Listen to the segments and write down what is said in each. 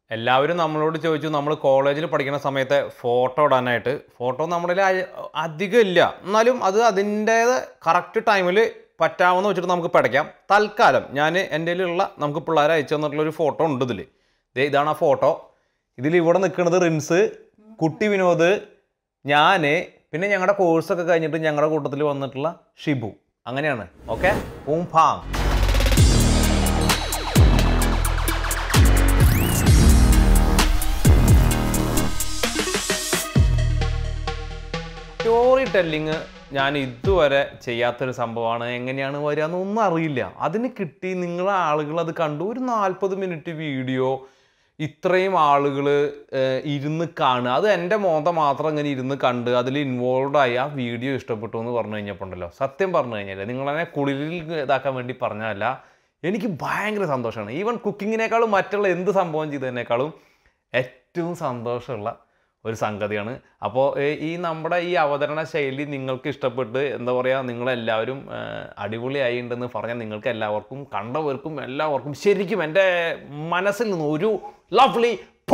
എല്ലാവരും നമ്മളോട് ചോദിച്ചു നമ്മൾ കോളേജിൽ പഠിക്കുന്ന സമയത്ത് ഫോട്ടോ ഇടാനായിട്ട് ഫോട്ടോ നമ്മുടെ കയ്യിൽ അ- അധികം ഇല്ല എന്നാലും അത് അതിൻ്റേത് കറക്റ്റ് ടൈമിൽ പറ്റാമെന്ന് വെച്ചിട്ട് നമുക്ക് പഠിക്കാം തൽക്കാലം ഞാൻ എൻ്റെ കയ്യിലുള്ള നമുക്ക് പിള്ളേരെ അയച്ചു തന്നിട്ടുള്ളൊരു ഫോട്ടോ ഉണ്ട് ഇതിൽ ദേ ഇതാണ് ആ ഫോട്ടോ ഇതിൽ ഇവിടെ നിൽക്കുന്നത് റിൻസ് കുട്ടി വിനോദ് ഞാൻ പിന്നെ ഞങ്ങളുടെ കോഴ്സൊക്കെ കഴിഞ്ഞിട്ട് ഞങ്ങളുടെ കൂട്ടത്തിൽ വന്നിട്ടുള്ള ഷിബു അങ്ങനെയാണ് ഓക്കെ പൂം ഫാങ് സ്റ്റോറി ടെല്ലിങ് ഞാൻ ഇതുവരെ ചെയ്യാത്തൊരു സംഭവമാണ് എങ്ങനെയാണ് വരിക എന്നൊന്നും അറിയില്ല അതിന് കിട്ടി നിങ്ങളെ ആളുകൾ അത് കണ്ടു ഒരു നാൽപ്പത് മിനിറ്റ് വീഡിയോ ഇത്രയും ആളുകൾ ഇരുന്ന് കാണുക അത് എൻ്റെ മോന്ത മാത്രം ഇങ്ങനെ ഇരുന്ന് കണ്ട് അതിൽ ഇൻവോൾവ് ആയി ആ വീഡിയോ ഇഷ്ടപ്പെട്ടു എന്ന് പറഞ്ഞു കഴിഞ്ഞപ്പോൾ ഉണ്ടല്ലോ സത്യം പറഞ്ഞു കഴിഞ്ഞാൽ നിങ്ങളെന്നെ കുളിരിൽ ഇതാക്കാൻ വേണ്ടി പറഞ്ഞതല്ല എനിക്ക് ഭയങ്കര സന്തോഷമാണ് ഈവൻ കുക്കിങ്ങിനേക്കാളും മറ്റുള്ള എന്ത് സംഭവം ചെയ്തതിനേക്കാളും ഏറ്റവും സന്തോഷമുള്ള ഒരു സംഗതിയാണ് അപ്പോൾ ഈ നമ്മുടെ ഈ അവതരണ ശൈലി നിങ്ങൾക്ക് ഇഷ്ടപ്പെട്ട് എന്താ പറയുക നിങ്ങളെല്ലാവരും ആ, അടിപൊളിയായി ഉണ്ടെന്ന് പറഞ്ഞാൽ നിങ്ങൾക്ക് എല്ലാവർക്കും കണ്ടവർക്കും എല്ലാവർക്കും ശരിക്കും എൻ്റെ മനസ്സിൽ നിന്ന് ഒരു ലവ്ലി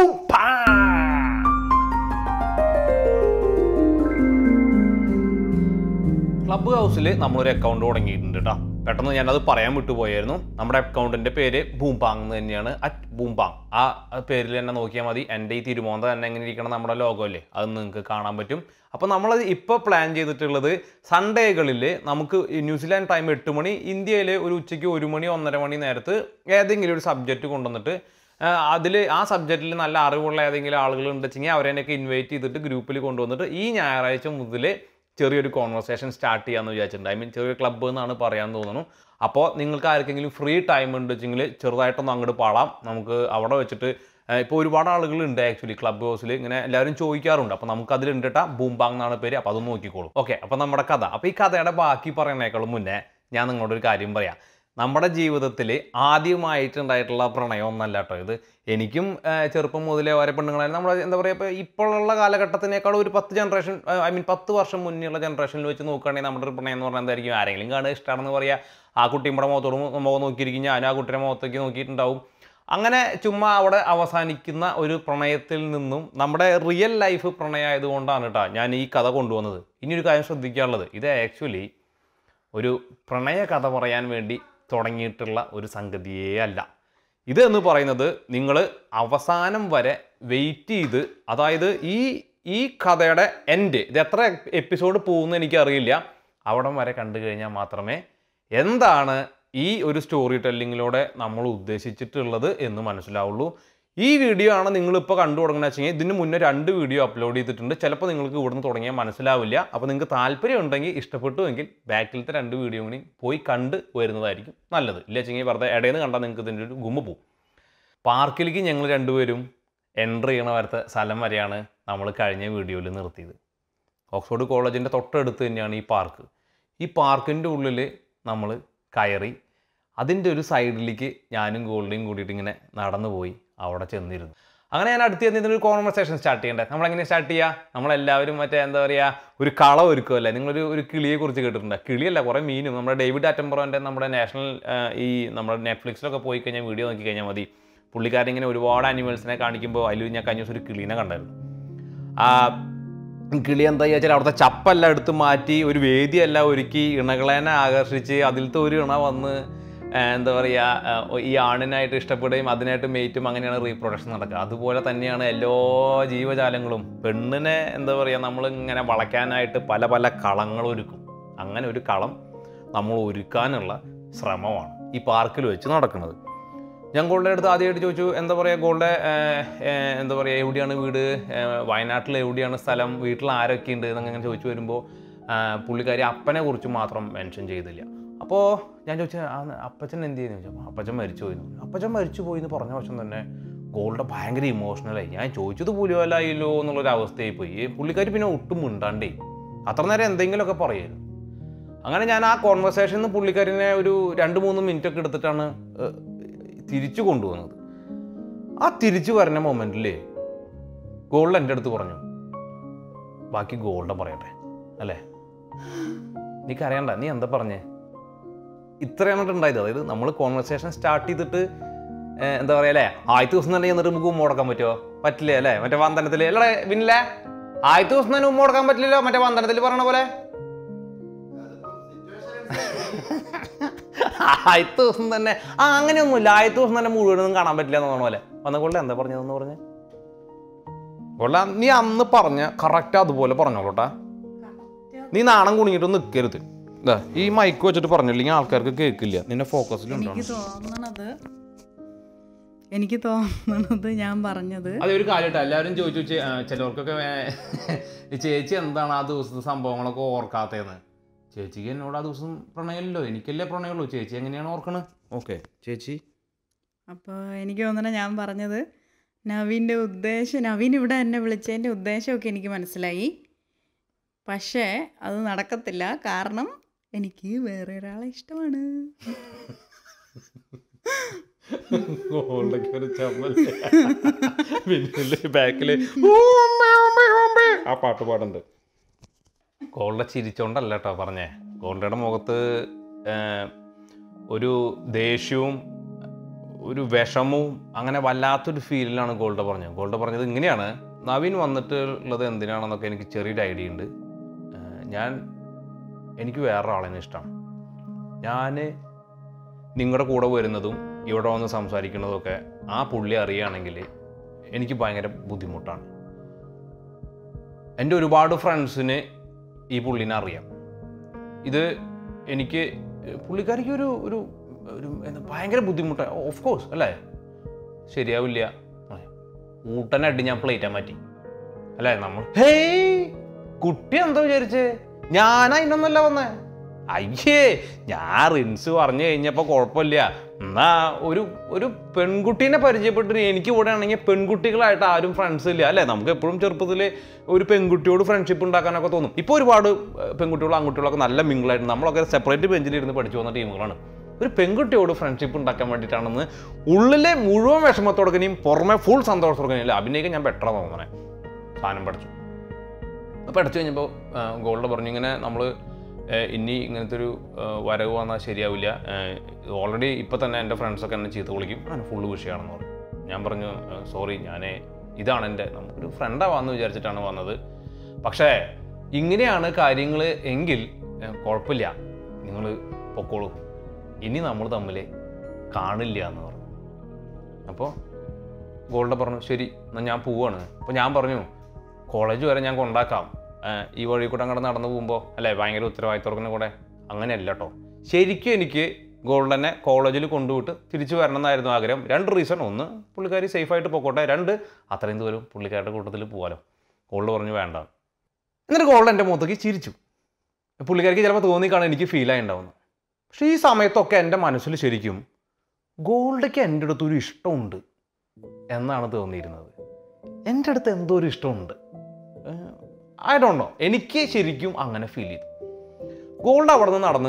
ക്ലബ് ഹൗസിൽ നമ്മളൊരു അക്കൗണ്ട് തുടങ്ങിയിട്ടുണ്ട് കേട്ടോ പെട്ടെന്ന് ഞാനത് പറയാൻ വിട്ടുപോയായിരുന്നു നമ്മുടെ അക്കൗണ്ടിന്റെ പേര് ബൂംപാങ് എന്ന് തന്നെയാണ് അറ്റ് ബൂംപാങ് ആ പേരിൽ തന്നെ നോക്കിയാൽ മതി എൻ്റെ ഈ തിരുമോന്ത തന്നെ എങ്ങനെ ഇരിക്കണം നമ്മുടെ ലോഗോ അല്ലേ അത് നിങ്ങൾക്ക് കാണാൻ പറ്റും അപ്പോൾ നമ്മൾ ഇപ്പോൾ പ്ലാൻ ചെയ്തിട്ടുള്ളത് സൺഡേകളിൽ നമുക്ക് ഈ ന്യൂസിലാൻഡ് ടൈം എട്ട് മണി ഇന്ത്യയിൽ ഒരു ഉച്ചയ്ക്ക് ഒരു മണി ഒന്നര മണി നേരത്ത് ഏതെങ്കിലും ഒരു സബ്ജക്റ്റ് കൊണ്ടുവന്നിട്ട് അതിൽ ആ സബ്ജക്റ്റിൽ നല്ല അറിവുള്ള ഏതെങ്കിലും ആളുകൾ ഉണ്ടെച്ചെങ്കിൽ അവരെയൊക്കെ ഇൻവൈറ്റ് ചെയ്തിട്ട് ഗ്രൂപ്പിൽ കൊണ്ടുവന്നിട്ട് ഈ ഞായറാഴ്ച മുതൽ ചെറിയൊരു കോൺവെർസേഷൻ സ്റ്റാർട്ട് ചെയ്യാമെന്ന് വിചാരിച്ചിട്ടുണ്ട് ഐ മീൻ ചെറിയ ക്ലബ്ബ് എന്നാണ് പറയാൻ തോന്നുന്നു അപ്പോൾ നിങ്ങൾക്ക് ആർക്കെങ്കിലും ഫ്രീ ടൈം ഉണ്ട് വെച്ചെങ്കിൽ ചെറുതായിട്ടൊന്ന് അങ്ങോട്ട് പാളാം നമുക്ക് അവിടെ വെച്ചിട്ട് ഇപ്പോൾ ഒരുപാട് ആളുകളുണ്ട് ആക്ച്വലി ക്ലബ് ഹൗസിൽ ഇങ്ങനെ എല്ലാവരും ചോദിക്കാറുണ്ട് അപ്പോൾ നമുക്ക് അതിലുണ്ട് കേട്ടാ ബൂംബാങ് എന്നാണ് പേര് അപ്പോൾ അതൊന്ന് നോക്കിക്കോളൂ ഓക്കെ അപ്പോൾ നമ്മുടെ കഥ അപ്പോൾ ഈ കഥയുടെ ബാക്കി പറയുന്നേക്കാളും മുന്നേ ഞാൻ നിങ്ങളോട് ഒരു കാര്യം പറയാം നമ്മുടെ ജീവിതത്തിൽ ആദ്യമായിട്ടുണ്ടായിട്ടുള്ള പ്രണയം ഒന്നല്ല കേട്ടോ ഇത് എനിക്കും ആ, ചെറുപ്പം മുതലേ ഓരോ പെണ്ണുങ്ങളായാലും നമ്മുടെ എന്താ പറയുക ഇപ്പോൾ ഇപ്പോഴുള്ള കാലഘട്ടത്തിനേക്കാളും ഒരു പത്ത് ജനറേഷൻ ഐ മീൻ പത്ത് വർഷം മുന്നേയുള്ള ജനറേഷനിൽ വെച്ച് നോക്കുകയാണെങ്കിൽ നമ്മുടെ ഒരു പ്രണയം എന്ന് പറഞ്ഞാൽ എന്തായിരിക്കും ആരെങ്കിലും കാണുക ഇഷ്ടമാണെന്ന് പറയാം ആ കുട്ടി നമ്മുടെ മുഖത്തോട് മു- മുഖം നോക്കിയിരിക്കും ഞാൻ ആ കുട്ടിയുടെ മുഖത്തേക്ക് നോക്കിയിട്ടുണ്ടാവും അങ്ങനെ ചുമ്മാ അവിടെ അവസാനിക്കുന്ന ഒരു പ്രണയത്തിൽ നിന്നും നമ്മുടെ റിയൽ ലൈഫ് പ്രണയമായതുകൊണ്ടാണ് കേട്ടോ ഞാൻ ഈ കഥ കൊണ്ടുവന്നത് ഇനി ഒരു കാര്യം ശ്രദ്ധിക്കാനുള്ളത് ഇത് ആക്ച്വലി ഒരു പ്രണയ കഥ പറയാൻ വേണ്ടി തുടങ്ങിയിട്ടുള്ള ഒരു സംഗതിയേ അല്ല ഇത് എന്ന് പറയുന്നത് നിങ്ങൾ അവസാനം വരെ വെയിറ്റ് ചെയ്ത് അതായത് ഈ ഈ കഥയുടെ എൻഡ് ഇത് എത്ര എപ്പിസോഡ് പോകുമെന്ന് എനിക്കറിയില്ല അവിടം വരെ കണ്ടു കഴിഞ്ഞാൽ മാത്രമേ എന്താണ് ഈ ഒരു സ്റ്റോറി ടെല്ലിങ്ങിലൂടെ നമ്മൾ ഉദ്ദേശിച്ചിട്ടുള്ളത് എന്ന് മനസ്സിലാവുള്ളൂ ഈ വീഡിയോ ആണ് നിങ്ങളിപ്പോൾ കണ്ടു തുടങ്ങുന്നത് വെച്ച് കഴിഞ്ഞാൽ ഇതിന് മുന്നേ രണ്ട് വീഡിയോ അപ്ലോഡ് ചെയ്തിട്ടുണ്ട് ചിലപ്പോൾ നിങ്ങൾക്ക് ഇവിടുന്ന് തുടങ്ങിയാൽ മനസ്സിലാവില്ല അപ്പോൾ നിങ്ങൾക്ക് താല്പര്യം ഉണ്ടെങ്കിൽ ഇഷ്ടപ്പെട്ടുവെങ്കിൽ ബാക്കിലത്തെ രണ്ട് വീഡിയോ കൂടി പോയി കണ്ട് വരുന്നതായിരിക്കും നല്ലത് ഇല്ല വെച്ചെങ്കിൽ വെറുതെ ഇടയിൽ നിന്ന് കണ്ടാൽ നിങ്ങൾക്ക് ഇതിൻ്റെ ഒരു ഗുമ്മ പോകും പാർക്കിലേക്ക് ഞങ്ങൾ രണ്ടുപേരും എൻട്രി ചെയ്യണ വരത്തെ സ്ഥലം വരെയാണ് നമ്മൾ കഴിഞ്ഞ വീഡിയോയിൽ നിർത്തിയത് ഓക്സ്ഫോർഡ് കോളേജിൻ്റെ തൊട്ടടുത്ത് തന്നെയാണ് ഈ പാർക്ക് ഈ പാർക്കിൻ്റെ ഉള്ളിൽ നമ്മൾ കയറി അതിൻ്റെ ഒരു സൈഡിലേക്ക് ഞാനും ഗോൾഡിയും കൂടിയിട്ട് ഇങ്ങനെ നടന്നു പോയി അവിടെ ചെന്നിരുന്നു അങ്ങനെ ഞാൻ അടുത്ത് ചെന്ന് ഇതിനൊരു കോൺവെർസേഷൻ സ്റ്റാർട്ട് ചെയ്യണ്ടേ നമ്മളെങ്ങനെ സ്റ്റാർട്ട് ചെയ്യുക നമ്മളെല്ലാവരും മറ്റേ എന്താ പറയുക ഒരു കള ഒരുക്കുമല്ലേ നിങ്ങളൊരു ഒരു കിളിയെ കുറിച്ച് കേട്ടിട്ടുണ്ട് കിളിയല്ല കുറേ മീനും നമ്മുടെ ഡേവിഡ് ആറ്റംബറോൻ്റെ നമ്മുടെ നാഷണൽ ഈ നമ്മുടെ നെറ്റ്ഫ്ലിക്സിലൊക്കെ പോയി കഴിഞ്ഞാൽ വീഡിയോ നോക്കി കഴിഞ്ഞാൽ മതി പുള്ളിക്കാരൻ ഇങ്ങനെ ഒരുപാട് ആനിമൽസിനെ കാണിക്കുമ്പോൾ അതിൽ ഞാൻ കഴിഞ്ഞ ദിവസം ഒരു കിളീനെ കണ്ടായിരുന്നു ആ കിളി എന്താ വെച്ചാൽ അവിടുത്തെ ചപ്പെല്ലാം എടുത്ത് മാറ്റി ഒരു വേദിയെല്ലാം ഒരുക്കി ഇണകളേനെ ആകർഷിച്ച് അതിലത്തെ ഒരു ഇണ വന്ന് ആ, എന്താ പറയുക ഈ ആണിനായിട്ട് ഇഷ്ടപ്പെടുകയും അതിനായിട്ട് മേറ്റും അങ്ങനെയാണ് റീപ്രൊഡക്ഷൻ നടക്കുക അതുപോലെ തന്നെയാണ് എല്ലാ ജീവജാലങ്ങളും പെണ്ണിനെ എന്താ പറയുക നമ്മൾ ഇങ്ങനെ വളയ്ക്കാനായിട്ട് പല പല കളങ്ങൾ ഒരുക്കും അങ്ങനെ ഒരു കളം നമ്മൾ ഒരുക്കാനുള്ള ശ്രമമാണ് ഈ പാർക്കിൽ വെച്ച് നടക്കുന്നത് ഞാൻ ഗോൾഡെ അടുത്ത് ആദ്യമായിട്ട് ചോദിച്ചു എന്താ പറയുക ഗോൾഡെ എന്താ പറയുക എവിടെയാണ് വീട് ഏഹ്, വയനാട്ടിൽ എവിടെയാണ് സ്ഥലം വീട്ടിൽ ആരൊക്കെ ഉണ്ട് എന്നങ്ങനെ ചോദിച്ചു വരുമ്പോൾ പുള്ളിക്കാരി അപ്പനെ കുറിച്ച് മാത്രം മെൻഷൻ ചെയ്തില്ല അപ്പോൾ ഞാൻ ചോദിച്ച അപ്പച്ചൻ എന്ത് ചെയ്യുന്നു ചോദിച്ചു "അപ്പോൾ അപ്പച്ചൻ മരിച്ചു പോയി എന്ന് പറഞ്ഞു. അപ്പച്ചൻ മരിച്ചു പോയി എന്ന് പറഞ്ഞ പക്ഷം തന്നെ ഗോൾഡ് ഭയങ്കര ഇമോഷണലായി ഞാൻ ചോദിച്ചത് പോലും അല്ലായില്ലോ എന്നുള്ളൊരു അവസ്ഥയായി പോയി ഈ പുള്ളിക്കാരി പിന്നെ ഒട്ടും മിണ്ടാണ്ടേ അത്ര നേരം എന്തെങ്കിലുമൊക്കെ പറയായിരുന്നു അങ്ങനെ ഞാൻ ആ കോൺവെർസേഷനിൽ നിന്ന് പുള്ളിക്കാരിനെ ഒരു രണ്ട് മൂന്ന് മിനിറ്റ് ഒക്കെ എടുത്തിട്ടാണ് ഏഹ്, തിരിച്ചു കൊണ്ടുവന്നത് ആ തിരിച്ചു വരുന്ന മൊമെന്റില് ഗോൾഡ് എൻ്റെ അടുത്ത് പറഞ്ഞു ബാക്കി ഗോൾഡ് പറയട്ടെ അല്ലേ നീക്കറിയണ്ട നീ എന്താ പറഞ്ഞേ ഇത്രയാണ് ഉണ്ടായത് അതായത് നമ്മൾ കോൺവെർസേഷൻ സ്റ്റാർട്ട് ചെയ്തിട്ട് ഏ, എന്താ പറയാ അല്ലേ ആദ്യത്തെ ദിവസം തന്നെ എന്നിട്ട് നമുക്ക് ഉമ്മ കൊടുക്കാൻ പറ്റുമോ പറ്റില്ല അല്ലേ മറ്റേ വന്ദനത്തിൽ അല്ലേ പിന്നില്ലേ ആദ്യത്തെ ദിവസം തന്നെ ഉമ്മ കൊടുക്കാൻ പറ്റില്ലല്ലോ മറ്റേ വന്ദനത്തിൽ പറയണ പോലെ ആദ്യത്തെ ദിവസം തന്നെ ആ അങ്ങനെയൊന്നുമില്ല ആദ്യത്തെ ദിവസം തന്നെ മുഴുവനൊന്നും കാണാൻ പറ്റില്ല എന്ന് പറഞ്ഞ പോലെ വന്ന കൊള്ള എന്താ പറഞ്ഞതെന്ന് പറഞ്ഞ് കൊള്ള നീ അന്ന് പറഞ്ഞ കറക്റ്റ് അതുപോലെ പറഞ്ഞോളൂട്ടാ നീ നാണം കുണിങ്ങിട്ട് നിൽക്കരുത് ഇതാ ഈ മൈക്ക് വെച്ചിട്ട് പറഞ്ഞില്ലെങ്കിൽ ആൾക്കാർക്ക് കേൾക്കില്ല നിന്റെ ഫോക്കസിലുണ്ടാവും എനിക്ക് തോന്നണത് എനിക്ക് തോന്നണത് ഞാൻ പറഞ്ഞത് അതെ ഒരു കാര്യമായിട്ട് എല്ലാവരും ചോദിച്ചു ചെ- ആ, ചിലവർക്കൊക്കെ വേ- ഈ ചേച്ചി എന്താണ് ആ ദിവസത്തെ സംഭവങ്ങളൊക്കെ ഓർക്കാത്തതെന്ന് ചേച്ചിക്ക് എന്നോട് ആ ദിവസം പ്രണയമില്ലല്ലോ എനിക്കല്ലേ പ്രണയമുള്ളൂ ചേച്ചി എങ്ങനെയാണ് ഓർക്കണത് ഓക്കെ ചേച്ചി അപ്പോൾ എനിക്ക് തോന്നണ ഞാൻ പറഞ്ഞത് നവീൻ്റെ ഉദ്ദേശം നവീൻ ഇവിടെ എന്നെ വിളിച്ചതിൻ്റെ ഉദ്ദേശമൊക്കെ എനിക്ക് മനസ്സിലായി പക്ഷേ അത് നടക്കത്തില്ല കാരണം എനിക്ക് വേറെ ഒരാളെ ഇഷ്ടമാണ് പിന്നെ ബാക്കില് ആ പാട്ട് പാടുന്നുണ്ട് ഗോൾഡ ചിരിച്ചോണ്ടല്ല കേട്ടോ പറഞ്ഞേ ഗോൾഡയുടെ മുഖത്ത് ഏർ, ഒരു ദേഷ്യവും ഒരു വിഷമവും അങ്ങനെ വല്ലാത്തൊരു ഫീലിലാണ് ഗോൾഡ പറഞ്ഞത് ഗോൾഡ പറഞ്ഞത് ഇങ്ങനെയാണ് നവീൻ വന്നിട്ട് ഉള്ളത് എന്തിനാണെന്നൊക്കെ എനിക്ക് ചെറിയൊരു ഐഡിയ ഉണ്ട് ഏർ, ഞാൻ എനിക്ക് വേറൊരാളെ ഇഷ്ടമാണ് ഞാൻ നിങ്ങളുടെ കൂടെ വരുന്നതും ഇവിടെ വന്ന് സംസാരിക്കുന്നതും ഒക്കെ ആ പുള്ളി അറിയുകയാണെങ്കിൽ എനിക്ക് ഭയങ്കര ബുദ്ധിമുട്ടാണ് എൻ്റെ ഒരുപാട് ഫ്രണ്ട്സിന് ഈ പുള്ളിനെ അറിയാം ഇത് എനിക്ക് പുള്ളിക്കാരിക്ക് ഒരു ഒരു ഒരു എന്താ ഭയങ്കര ബുദ്ധിമുട്ടാണ് ഓഫ് കോഴ്സ് അല്ലേ ശരിയാവില്ല അല്ലേ ഊട്ടനടി ഞാൻ പ്ലേറ്റാൻ മാറ്റി അല്ലേ നമ്മൾ ഹേയ് കുട്ടി എന്താ വിചാരിച്ചേ ഞാൻ അതിനൊന്നല്ല വന്നേ അയ്യേ ഞാൻ റിൻസ് പറഞ്ഞു കഴിഞ്ഞപ്പോൾ കുഴപ്പമില്ല എന്നാ ഒരു ഒരു പെൺകുട്ടീനെ പരിചയപ്പെട്ടിട്ട് എനിക്ക് ഇവിടെ ആണെങ്കിൽ പെൺകുട്ടികളായിട്ട് ആരും ഫ്രണ്ട്സ് ഇല്ല അല്ലേ നമുക്ക് എപ്പോഴും ചെറുപ്പത്തിൽ ഒരു പെൺകുട്ടിയോട് ഫ്രണ്ട്ഷിപ്പ് ഉണ്ടാക്കാനൊക്കെ തോന്നും ഇപ്പോൾ ഒരുപാട് ഏർ, പെൺകുട്ടികളും ആൺകുട്ടികളൊക്കെ നല്ല മിങ്കിളായിട്ട് നമ്മളൊക്കെ സെപ്പറേറ്റ് ബെഞ്ചിലിരുന്ന് പഠിച്ചു വന്ന ടീമുകളാണ് ഒരു പെൺകുട്ടിയോട് ഫ്രണ്ട്ഷിപ്പ് ഉണ്ടാക്കാൻ വേണ്ടിയിട്ടാണെന്ന് ഉള്ളിലെ മുഴുവൻ വിഷമത്തോടക്കനെയും പുറമെ ഫുൾ സന്തോഷത്തോടക്കനെയും അഭിനയിക്കാൻ ഞാൻ ബെറ്ററാ തോന്നണേ സാധനം പഠിച്ചു അപ്പോൾ അടച്ചു കഴിഞ്ഞപ്പോൾ ഗോൾഡ് പറഞ്ഞു ഇങ്ങനെ നമ്മൾ ഇനി ഇങ്ങനത്തെ ഒരു ആ, വരവ് വന്നാൽ ശരിയാവില്ല ഓൾറെഡി ഇപ്പോൾ തന്നെ എൻ്റെ ഫ്രണ്ട്സൊക്കെ എന്നെ ചീത്ത വിളിക്കും അങ്ങനെ ഫുള്ള് വിഷയമാണെന്ന് പറഞ്ഞു ഞാൻ പറഞ്ഞു സോറി ഞാൻ ഇതാണ് എൻ്റെ നമുക്കൊരു ഫ്രണ്ടാവാന്ന് വിചാരിച്ചിട്ടാണ് വന്നത് പക്ഷേ ഇങ്ങനെയാണ് കാര്യങ്ങൾ എങ്കിൽ ആ, കുഴപ്പമില്ല നിങ്ങൾ പൊക്കോളൂ ഇനി നമ്മൾ തമ്മിൽ കാണില്ല എന്ന് പറഞ്ഞു അപ്പോൾ ഗോൾഡ പറഞ്ഞു ശരി എന്നാൽ ഞാൻ പോവാണ് അപ്പോൾ ഞാൻ പറഞ്ഞു കോളേജ് വരെ ഞാൻ കൊണ്ടാക്കാം ഏഹ് ഈ വഴി കൂടെ അങ്ങോട്ട് നടന്നു പോകുമ്പോൾ അല്ലേ ഭയങ്കര ഉത്തരവാദിത്തവർക്കിന് കൂടെ അങ്ങനെയല്ല കേട്ടോ ശരിക്കും എനിക്ക് ഗോൾഡനെ കോളേജിൽ കൊണ്ടുവിട്ട് തിരിച്ചു വരണം എന്നായിരുന്നു ആഗ്രഹം രണ്ട് റീസൺ ഒന്ന് പുള്ളിക്കാരി സേഫായിട്ട് പോക്കോട്ടെ രണ്ട് അത്രയും ദൂരം പുള്ളിക്കാരുടെ കൂട്ടത്തിൽ പോകാലോ ഗോൾഡ് പറഞ്ഞു വേണ്ട എന്നിട്ട് ഗോൾഡ് എൻ്റെ മുഖത്തേക്ക് ചിരിച്ചു പുള്ളിക്കാരിക്ക് ചിലപ്പോൾ തോന്നിക്കാണും എനിക്ക് ഫീലായി ഉണ്ടാവുന്നു പക്ഷേ ഈ സമയത്തൊക്കെ എൻ്റെ മനസ്സിൽ ശരിക്കും ഗോൾഡയ്ക്ക് എൻ്റെ അടുത്ത് ഒരു ഇഷ്ടമുണ്ട് എന്നാണ് തോന്നിയിരുന്നത് എൻ്റെ അടുത്ത് എന്തോ ഒരു ഇഷ്ടമുണ്ട് ഐ ഡോണ്ട് നോ എനിക്ക് ശരിക്കും അങ്ങനെ ഫീൽ ചെയ്തു ഗോൾഡ് അവിടെ നിന്ന് നടന്ന്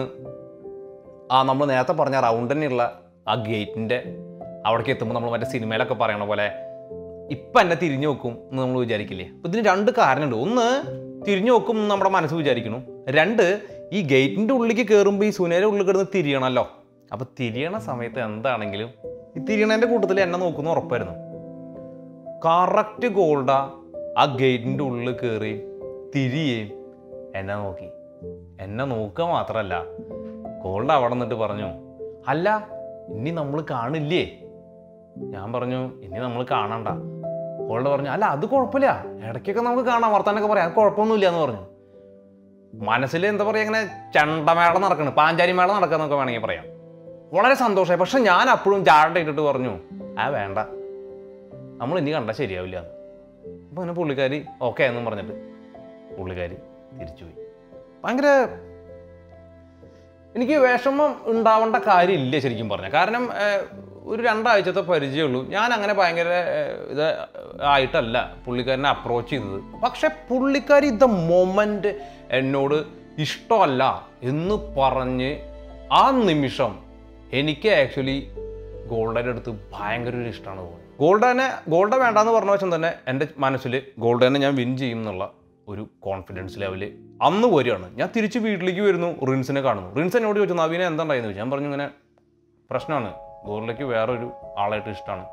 ആ നമ്മൾ നേരത്തെ പറഞ്ഞ റൗണ്ട് തന്നെയുള്ള ആ ഗേറ്റിൻ്റെ അവിടേക്ക് എത്തുമ്പോൾ നമ്മൾ മറ്റേ സിനിമയിലൊക്കെ പറയണ പോലെ ഇപ്പം എന്നെ തിരിഞ്ഞു നോക്കും എന്ന് നമ്മൾ വിചാരിക്കില്ലേ അപ്പം ഇതിന് രണ്ട് കാരണമുണ്ട് ഒന്ന് തിരിഞ്ഞു നോക്കും എന്ന് നമ്മുടെ മനസ്സ് വിചാരിക്കണം രണ്ട് ഈ ഗേറ്റിൻ്റെ ഉള്ളിലേക്ക് കയറുമ്പോൾ ഈ സുനേരെ ഉള്ളിൽ കിടന്ന് തിരിയണമല്ലോ അപ്പോൾ തിരിയണ സമയത്ത് എന്താണെങ്കിലും ഈ തിരിയണേൻ്റെ കൂട്ടത്തിൽ എന്നെ നോക്കുന്ന ഉറപ്പായിരുന്നു കറക്റ്റ് ഗോൾഡ ആ ഗേറ്റിൻ്റെ ഉള്ളിൽ കയറി തിരിയേം എന്നെ നോക്കി എന്നെ നോക്കുക മാത്രമല്ല ഗോൾഡ് അവിടെ നിന്നിട്ട് പറഞ്ഞു അല്ല ഇനി നമ്മൾ കാണില്ലേ ഞാൻ പറഞ്ഞു ഇനി നമ്മൾ കാണണ്ട ഗോൾഡ് പറഞ്ഞു അല്ല അത് കുഴപ്പമില്ല ഇടയ്ക്കൊക്കെ നമുക്ക് കാണാം വർത്താനൊക്കെ പറയാം അത് കുഴപ്പമൊന്നുമില്ല എന്ന് പറഞ്ഞു മനസ്സിൽ എന്താ പറയുക ഇങ്ങനെ ചെണ്ടമേള നടക്കണം പാഞ്ചാരി മേള നടക്കുന്നൊക്കെ വേണമെങ്കിൽ പറയാം വളരെ സന്തോഷമായി പക്ഷെ ഞാൻ അപ്പോഴും ചാട ഇട്ടിട്ട് പറഞ്ഞു ആ വേണ്ട നമ്മൾ ഇനി കണ്ടാൽ ശരിയാവില്ല എന്ന് അപ്പോൾ അങ്ങനെ പുള്ളിക്കാരി ഓക്കെ എന്നും പറഞ്ഞിട്ട് പുള്ളിക്കാരി തിരിച്ചുപോയി ഭയങ്കര എനിക്ക് വിഷമം ഉണ്ടാവേണ്ട കാര്യമില്ല ശരിക്കും പറഞ്ഞാൽ കാരണം ഏഹ്, ഒരു രണ്ടാഴ്ചത്തെ പരിചയമുള്ളൂ ഞാൻ അങ്ങനെ ഭയങ്കര ഏഹ്, ഇത് ആയിട്ടല്ല പുള്ളിക്കാരനെ അപ്രോച്ച് ചെയ്തത് പക്ഷെ പുള്ളിക്കാരി ദ മൊമെൻ്റ് എന്നോട് ഇഷ്ടമല്ല എന്ന് പറഞ്ഞ് ആ നിമിഷം എനിക്ക് ആക്ച്വലി ഗോൾഡൻ്റെ അടുത്ത് ഭയങ്കര ഒരു ഇഷ്ടമാണ് തോന്നുന്നത് ഗോൾഡനെ ഗോൾഡ വേണ്ടാന്ന് പറഞ്ഞ വശം തന്നെ എൻ്റെ മനസ്സിൽ ഗോൾഡനെ ഞാൻ വിൻ ചെയ്യും എന്നുള്ള ഒരു കോൺഫിഡൻസ് ലെവല് അന്ന് വരികയാണ് ഞാൻ തിരിച്ച് വീട്ടിലേക്ക് വരുന്നു റിൻസിനെ കാണുന്നു റിൻസ് എന്നോട് ചോദിച്ചു നവീനെ എന്താ ഉണ്ടായെന്ന് ചോദിച്ചു ഞാൻ പറഞ്ഞു ഇങ്ങനെ പ്രശ്നമാണ് ഗോൾഡയ്ക്ക് വേറൊരു ആളായിട്ട് ഇഷ്ടമാണ്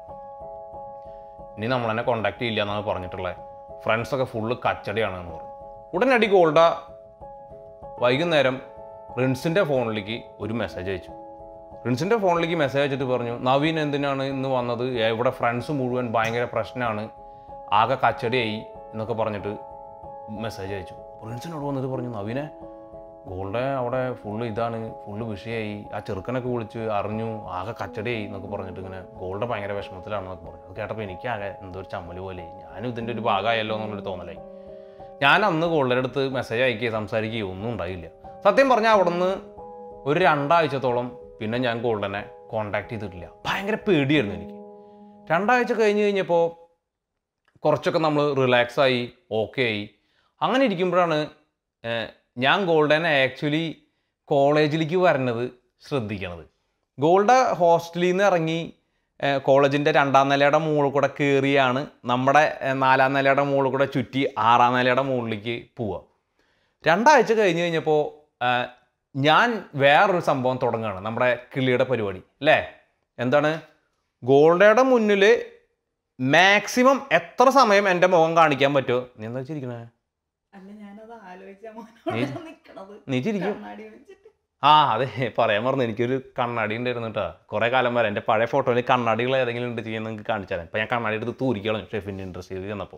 ഇനി നമ്മളെന്നെ കോണ്ടാക്ട് ചെയ്യില്ല എന്നാണ് പറഞ്ഞിട്ടുള്ളത് ഫ്രണ്ട്സൊക്കെ ഫുള്ള് കച്ചടിയാണ് എന്ന് പറഞ്ഞു ഉടനടി ഗോൾഡ വൈകുന്നേരം റിൻസിൻ്റെ ഫോണിലേക്ക് ഒരു മെസ്സേജ് അയച്ചു റിൻസിൻ്റെ ഫോണിലേക്ക് മെസ്സേജ് അയച്ചിട്ട് പറഞ്ഞു നവീൻ എന്തിനാണ് ഇന്ന് വന്നത് ഇവിടെ ഫ്രണ്ട്സ് മുഴുവൻ ഭയങ്കര പ്രശ്നമാണ് ആകെ കച്ചടിയായി എന്നൊക്കെ പറഞ്ഞിട്ട് മെസ്സേജ് അയച്ചു പ്രിൻസിനോട് വന്നിട്ട് പറഞ്ഞു നവീനെ ഗോൾഡ് അവിടെ ഫുള്ള് ഇതാണ് ഫുള്ള് വിഷയമായി ആ ചെറുക്കനൊക്കെ വിളിച്ച് അറിഞ്ഞു ആകെ കച്ചടിയായി എന്നൊക്കെ പറഞ്ഞിട്ട് ഇങ്ങനെ ഗോൾഡ് ഭയങ്കര വിഷമത്തിലാണെന്നൊക്കെ പറഞ്ഞു അത് കേട്ടപ്പോൾ എനിക്ക് ആകെ എന്തോ ഒരു ചമ്മല് പോലെ ഞാനും ഇതിൻ്റെ ഒരു ഭാഗമായല്ലോ എന്നുള്ളൊരു തോന്നലായി ഞാൻ അന്ന് ഗോൾഡിൻ്റെ അടുത്ത് മെസ്സേജ് അയക്കുകയും സംസാരിക്കുകയും ഒന്നും ഉണ്ടായില്ല സത്യം പറഞ്ഞാൽ അവിടെ നിന്ന് ഒരു രണ്ടാഴ്ചത്തോളം പിന്നെ ഞാൻ ഗോൾഡനെ കോണ്ടാക്ട് ചെയ്തിട്ടില്ല ഭയങ്കര പേടിയായിരുന്നു എനിക്ക് രണ്ടാഴ്ച കഴിഞ്ഞ് കഴിഞ്ഞപ്പോൾ കുറച്ചൊക്കെ നമ്മൾ റിലാക്സ് ആയി ഓക്കെ ആയി അങ്ങനെ ഇരിക്കുമ്പോഴാണ് ഏഹ്, ഞാൻ ഗോൾഡനെ ആക്ച്വലി കോളേജിലേക്ക് വരുന്നത് ശ്രദ്ധിക്കണത് ഗോൾഡ ഹോസ്റ്റലിൽ നിന്ന് ഇറങ്ങി കോളേജിൻ്റെ രണ്ടാം നിലയുടെ മുകളിൽ കൂടെ കയറിയാണ് നമ്മുടെ ഏഹ്, നാലാം നിലയുടെ മുകളിൽ കൂടെ ചുറ്റി ആറാം നിലയുടെ മുകളിലേക്ക് പോവുക രണ്ടാഴ്ച കഴിഞ്ഞ് കഴിഞ്ഞപ്പോൾ ഞാൻ വേറൊരു സംഭവം തുടങ്ങുകയാണ് നമ്മുടെ കിളിയുടെ പരിപാടി അല്ലേ എന്താണ് ഗോൾഡയുടെ മുന്നിൽ മാക്സിമം എത്ര സമയം എൻ്റെ മുഖം കാണിക്കാൻ പറ്റുമോ നീ എന്താ ചിരിക്കണേ അല്ല ഞാനത് ആലോചിച്ചാ നീ- നിക്കണത് നീ ചിരിക്കും കണ്ണാടി വെച്ചിട്ട് ആ അതെ പറയാൻ പറഞ്ഞു എനിക്കൊരു കണ്ണാടി ഉണ്ടായിരുന്നു കേട്ടോ കുറേ കാലം വരെ എൻ്റെ പഴയ ഫോട്ടോയിൽ കണ്ണാടികൾ ഏതെങ്കിലും ഉണ്ട് ചെയ്യാൻ നിങ്ങൾക്ക് കാണിച്ചു തരാം ഇപ്പം ഞാൻ കണ്ണാടി എടുത്ത് തൂരിക്കളഞ്ഞു ഷെഫിൻ്റെ ഇൻട്രസ്റ്റ് ചെയ്ത് ചെന്നപ്പോൾ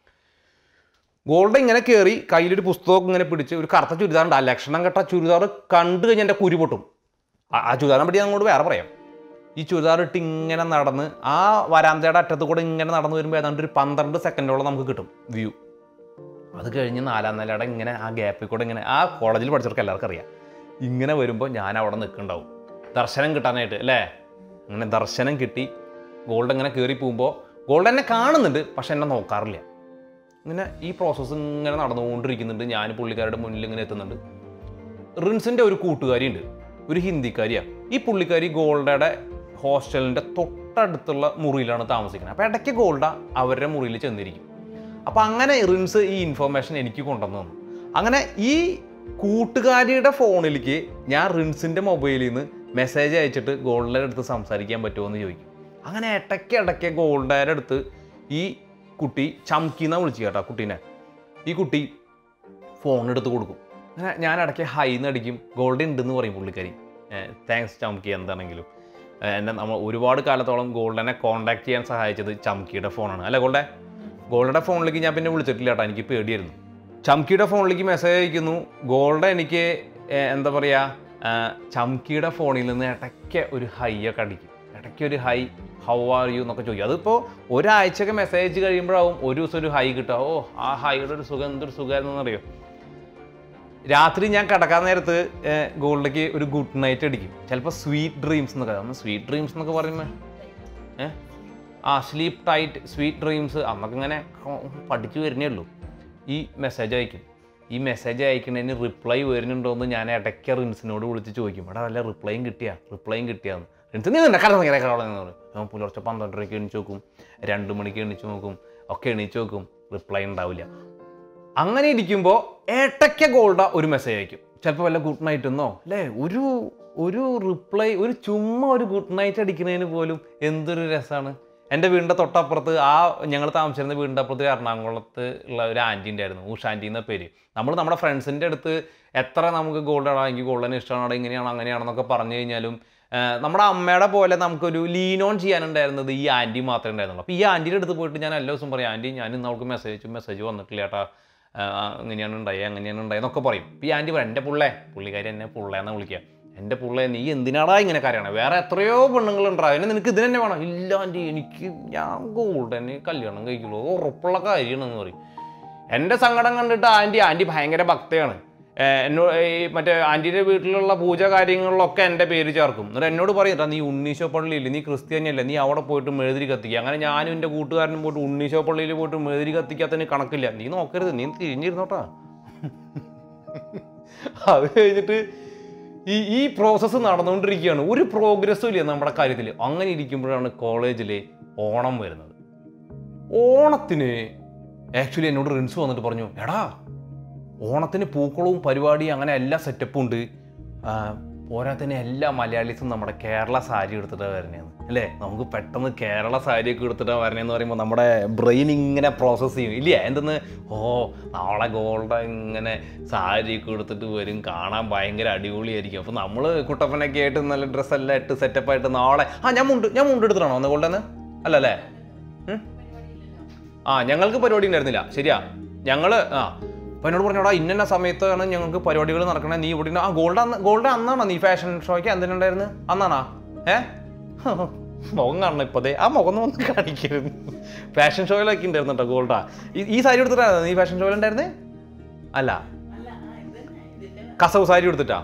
ഗോൾഡ് ഇങ്ങനെ കയറി കയ്യിലൊരു പുസ്തകമൊക്കെ ഇങ്ങനെ പിടിച്ച് ഒരു കറുത്ത ചുരിദാറുണ്ട് ആ ലക്ഷണം കെട്ട ചുരിദാർ കണ്ടു കഴിഞ്ഞാൽ എൻ്റെ കുരി പൊട്ടും ആ- ആ ചുരിദാറിനെ പറ്റി ഞാൻ അങ്ങോട്ട് വേറെ പറയാം ഈ ചുരിദാർ ഇട്ട് ഇങ്ങനെ നടന്ന് ആ വരാന്തയുടെ അറ്റത്ത് കൂടെ ഇങ്ങനെ നടന്നു വരുമ്പോൾ ഏതാണ്ട് ഒരു പന്ത്രണ്ട് സെക്കൻഡോളം നമുക്ക് കിട്ടും വ്യൂ അത് കഴിഞ്ഞ് നാലാം നിലയുടെ ഇങ്ങനെ ആ ഗ്യാപ്പിൽ കൂടെ ഇങ്ങനെ ആ കോളേജിൽ പഠിച്ചവർക്ക് എല്ലാവർക്കും അറിയാം ഇങ്ങനെ വരുമ്പോൾ ഞാൻ അവിടെ നിൽക്കുന്നുണ്ടാവും ദർശനം കിട്ടാനായിട്ട് അല്ലേ അങ്ങനെ ദർശനം കിട്ടി ഗോൾഡ് ഇങ്ങനെ കയറി പോകുമ്പോൾ ഗോൾഡ് എന്നെ കാണുന്നുണ്ട് പക്ഷെ എന്നെ നോക്കാറില്ല ഇങ്ങനെ ഈ പ്രോസസ്സ് ഇങ്ങനെ നടന്നുകൊണ്ടിരിക്കുന്നുണ്ട് ഞാൻ പുള്ളിക്കാരുടെ മുന്നിൽ ഇങ്ങനെ എത്തുന്നുണ്ട് റിൻസിൻ്റെ ഒരു കൂട്ടുകാരി ഉണ്ട് ഒരു ഹിന്ദിക്കാരിയാണ് ഈ പുള്ളിക്കാരി ഗോൾഡയുടെ ഹോസ്റ്റലിൻ്റെ തൊട്ടടുത്തുള്ള മുറിയിലാണ് താമസിക്കുന്നത് അപ്പോൾ ഇടയ്ക്ക് ഗോൾഡ അവരുടെ മുറിയിൽ ചെന്നിരിക്കും അപ്പോൾ അങ്ങനെ റിൻസ് ഈ ഇൻഫർമേഷൻ എനിക്ക് കൊണ്ടുവന്നു തന്നു അങ്ങനെ ഈ കൂട്ടുകാരിയുടെ ഫോണിലേക്ക് ഞാൻ റിൻസിൻ്റെ മൊബൈലിൽ നിന്ന് മെസ്സേജ് അയച്ചിട്ട് ഗോൾഡയുടെ അടുത്ത് സംസാരിക്കാൻ പറ്റുമോ എന്ന് ചോദിക്കും അങ്ങനെ ഇടയ്ക്ക് ഇടയ്ക്ക് ഗോൾഡയുടെ അടുത്ത് ഈ കുട്ടി ചംക്കിന്നാ വിളിച്ചു കേട്ടോ ആ കുട്ടീനെ ഈ കുട്ടി ഫോൺ എടുത്ത് കൊടുക്കും അങ്ങനെ ഞാൻ ഇടയ്ക്ക് ഹൈ എന്ന് അടിക്കും ഗോൾഡ് ഉണ്ടെന്ന് പറയും പുള്ളിക്കാരി താങ്ക്സ് ചംക്കി എന്താണെങ്കിലും ഏഹ് എന്നെ നമ്മൾ ഒരുപാട് കാലത്തോളം ഗോൾഡനെ കോൺടാക്ട് ചെയ്യാൻ സഹായിച്ചത് ചംക്കിയുടെ ഫോണാണ് അല്ലേ ഗോൾഡെ ഗോൾഡയുടെ ഫോണിലേക്ക് ഞാൻ പിന്നെ വിളിച്ചിട്ടില്ല കേട്ടോ എനിക്ക് പേടിയായിരുന്നു ചംക്കിയുടെ ഫോണിലേക്ക് മെസ്സേജ് അയക്കുന്നു ഗോൾഡ് എനിക്ക് ഏഹ് എന്താ പറയുക ചംക്കിയുടെ ഫോണിൽ നിന്ന് ഇടയ്ക്ക് ഒരു ഹൈ ഒക്കെ അടിക്കും ഇടയ്ക്ക് ഒരു ഹൈ ഹൗ ആർ യു എന്നൊക്കെ ചോദിക്കും അതിപ്പോൾ ഒരാഴ്ചയൊക്കെ മെസ്സേജ് കഴിയുമ്പോഴാവും ഒരു ദിവസം ഒരു ഹൈ കിട്ടുക ഓ ആ ഹൈയുടെ ഒരു സുഖം എന്തൊരു സുഖമായിരുന്നു അറിയോ രാത്രി ഞാൻ കിടക്കാൻ നേരത്ത് ഏഹ്, ഗോൾഡയ്ക്ക് ഒരു ഗുഡ് നൈറ്റ് അടിക്കും ചിലപ്പോൾ സ്വീറ്റ് ഡ്രീംസ് എന്നൊക്കെ അന്ന് സ്വീറ്റ് ഡ്രീംസ് എന്നൊക്കെ പറയുമ്പോൾ ഏഹ് ആ സ്ലീപ്പ് ടൈറ്റ് സ്വീറ്റ് ഡ്രീംസ് അന്നൊക്കെ ഇങ്ങനെ ഹോ- പഠിച്ചു വരുന്നേ ഉള്ളൂ ഈ മെസ്സേജ് അയക്കും ഈ മെസ്സേജ് അയക്കുന്നതിന് റിപ്ലൈ വരുന്നുണ്ടോ എന്ന് ഞാൻ ഇടയ്ക്ക് റിൻസിനോട് വിളിച്ച് ചോദിക്കും എടാ വല്ല റിപ്ലൈയും കിട്ടിയാ റിപ്ലൈയും കിട്ടിയാന്ന് റിൻസ് നീ നിന്നെ കലം ഇങ്ങനെ കളയെന്ന് പറയും ഞാൻ പുലർച്ചെ പന്ത്രണ്ടരയ്ക്ക് എണീച്ച് നോക്കും രണ്ട് മണിക്ക് എണീച്ച് നോക്കും ഒക്കെ എണീച്ച് നോക്കും റിപ്ലൈ ഉണ്ടാവില്ല അങ്ങനെ ഇരിക്കുമ്പോൾ ഏട്ടയ്ക്ക ഗോൾഡ ഒരു മെസ്സേജ് അയക്കും ചിലപ്പോൾ വല്ല ഗുഡ് നൈറ്റ് എന്നോ അല്ലേ ഒരു ഒരു റിപ്ലൈ ഒരു ചുമ്മാ ഒരു ഗുഡ് നൈറ്റ് അടിക്കുന്നതിന് പോലും എന്തൊരു രസമാണ് എൻ്റെ വീടിൻ്റെ തൊട്ടപ്പുറത്ത് ആ ഞങ്ങൾ താമസിച്ചിരുന്ന വീടിൻ്റെ അപ്പുറത്ത് എറണാകുളത്ത് ഉള്ള ഒരു ആൻറ്റി ഉണ്ടായിരുന്നു ഉഷ ആൻറ്റി എന്ന പേര് നമ്മൾ നമ്മുടെ ഫ്രണ്ട്സിൻ്റെ അടുത്ത് എത്ര നമുക്ക് ഗോൾഡ് ആണോ എനിക്ക് ഗോൾഡിന് ഇഷ്ടമാണോ ഇങ്ങനെയാണോ അങ്ങനെയാണെന്നൊക്കെ പറഞ്ഞു കഴിഞ്ഞാലും ആ, നമ്മുടെ അമ്മയുടെ പോലെ നമുക്കൊരു ലീൻ ഓൺ ചെയ്യാനുണ്ടായിരുന്നത് ഈ ആൻറ്റി മാത്രമേ ഉണ്ടായിരുന്നുള്ളൂ അപ്പോൾ ഈ ആൻറ്റീൻ്റെ അടുത്ത് പോയിട്ട് ഞാൻ എല്ലാ ദിവസവും പറയും ആൻറ്റി ഞാൻ ഇന്ന് അവൾക്ക് മെസ്സേജ് അയച്ചു മെസ്സേജ് വന്നിട്ടില്ല ഏട്ടാ ആ, അങ്ങനെയാണ് ഉണ്ടായി അങ്ങനെയാണ് ഉണ്ടായി എന്നൊക്കെ പറയും ഇപ്പോൾ ഈ ആൻറ്റി പറയും എൻ്റെ പുള്ളേ പുള്ളിക്കാരി എന്നെ പുള്ളേന്ന് വിളിക്കുക എൻ്റെ പുള്ളേ നീ എന്തിനാടാ ഇങ്ങനെ കാര്യമാണ് വേറെ എത്രയോ പെണ്ണുങ്ങളുണ്ടാവും അതിന് നിനക്ക് ഇതിന് തന്നെ വേണം ഇല്ല ആൻറ്റി എനിക്ക് ഞാൻ ഗോൾഡന് കല്യാണം കഴിക്കുള്ളൂ അത് ഉറപ്പുള്ള കാര്യമാണെന്ന് പറയും എൻ്റെ സങ്കടം കണ്ടിട്ട് ആൻറ്റി ആൻറ്റി ഭയങ്കര ഭക്തയാണ് ഏഹ് എന്നോട് ഈ മറ്റേ ആൻറ്റിയുടെ വീട്ടിലുള്ള പൂജ കാര്യങ്ങളിലൊക്കെ എൻ്റെ പേര് ചേർക്കും എന്നിട്ട് എന്നോട് പറയും "എടാ, നീ ഉണ്ണീശോ പള്ളിയില്ലേ നീ ക്രിസ്ത്യാനിയല്ലേ നീ അവിടെ പോയിട്ട് മെഴുതിരി കത്തിക്കുക അങ്ങനെ ഞാനും എൻ്റെ കൂട്ടുകാരനും പോയിട്ട് ഉണ്ണീശോ പള്ളിയിൽ പോയിട്ട് മെഴുതിരി കത്തിക്കാത്തതിന് കണക്കില്ല നീ നോക്കരുത് നീ തിരിഞ്ഞിരുന്നോട്ടാ അത് കഴിഞ്ഞിട്ട് ഈ ഈ പ്രോസസ്സ് നടന്നുകൊണ്ടിരിക്കുകയാണ് ഒരു പ്രോഗ്രസ്സും ഇല്ല നമ്മുടെ കാര്യത്തിൽ അങ്ങനെ ഇരിക്കുമ്പോഴാണ് കോളേജിലെ ഓണം വരുന്നത് ഓണത്തിന് ആക്ച്വലി എന്നോട് റിൻസ് വന്നിട്ട് പറഞ്ഞു എടാ ഓണത്തിന് പൂക്കളവും പരിപാടിയും അങ്ങനെ എല്ലാ സെറ്റപ്പും ഉണ്ട് ആ, പോരാത്തതിന് എല്ലാ മലയാളീസും നമ്മുടെ കേരള സാരി എടുത്തിട്ടാണ് വരുന്നതെന്ന് അല്ലേ നമുക്ക് പെട്ടെന്ന് കേരള സാരിയൊക്കെ എടുത്തിട്ട് വരണേന്ന് പറയുമ്പോൾ നമ്മുടെ ബ്രെയിൻ ഇങ്ങനെ പ്രോസസ്സ് ചെയ്യും ഇല്ലേ എന്തെന്ന് ഓ നാളെ ഗോൾഡ് ഇങ്ങനെ സാരിയൊക്കെ എടുത്തിട്ട് വരും കാണാൻ ഭയങ്കര അടിപൊളിയായിരിക്കും അപ്പോൾ നമ്മൾ കുട്ടപ്പനൊക്കെ ആയിട്ട് നല്ല ഡ്രസ്സെല്ലാം ഇട്ട് സെറ്റപ്പ് ആയിട്ട് നാളെ ആ ഞാൻ മുണ്ട് ഞാൻ മുണ്ട് എടുത്തിട്ടാണോ ഒന്ന് ഗോൾഡെന്ന് അല്ലല്ലേ ഉം? ആ ഞങ്ങൾക്ക് പരിപാടി ഉണ്ടായിരുന്നില്ല ശരിയാ ഞങ്ങൾ ആ അപ്പോൾ എന്നോട് പറഞ്ഞോടാ ഇന്ന സമയത്താണ് ഞങ്ങൾക്ക് പരിപാടികൾ നടക്കണേ നീ ഇവിടെ ആ ഗോൾഡ് അന്ന് ഗോൾഡ് അന്നാണോ നീ ഫാഷൻ ഷോയ്ക്ക് എന്തിനുണ്ടായിരുന്നു അന്നാണോ ഏ മുഖം കാണണം ഇപ്പൊ ദേ ആ മുഖം ഒന്ന് കാണിക്കരുത് ഫാഷൻ ഷോയിലൊക്കെ ഉണ്ടായിരുന്നു കേട്ടോ ഗോൾഡാ ഈ- ഈ സാരി എടുത്തിട്ടാണ് നീ ഫാഷൻ ഷോയിൽ ഉണ്ടായിരുന്നേ അല്ല കസവ് സാരി എടുത്തിട്ടാ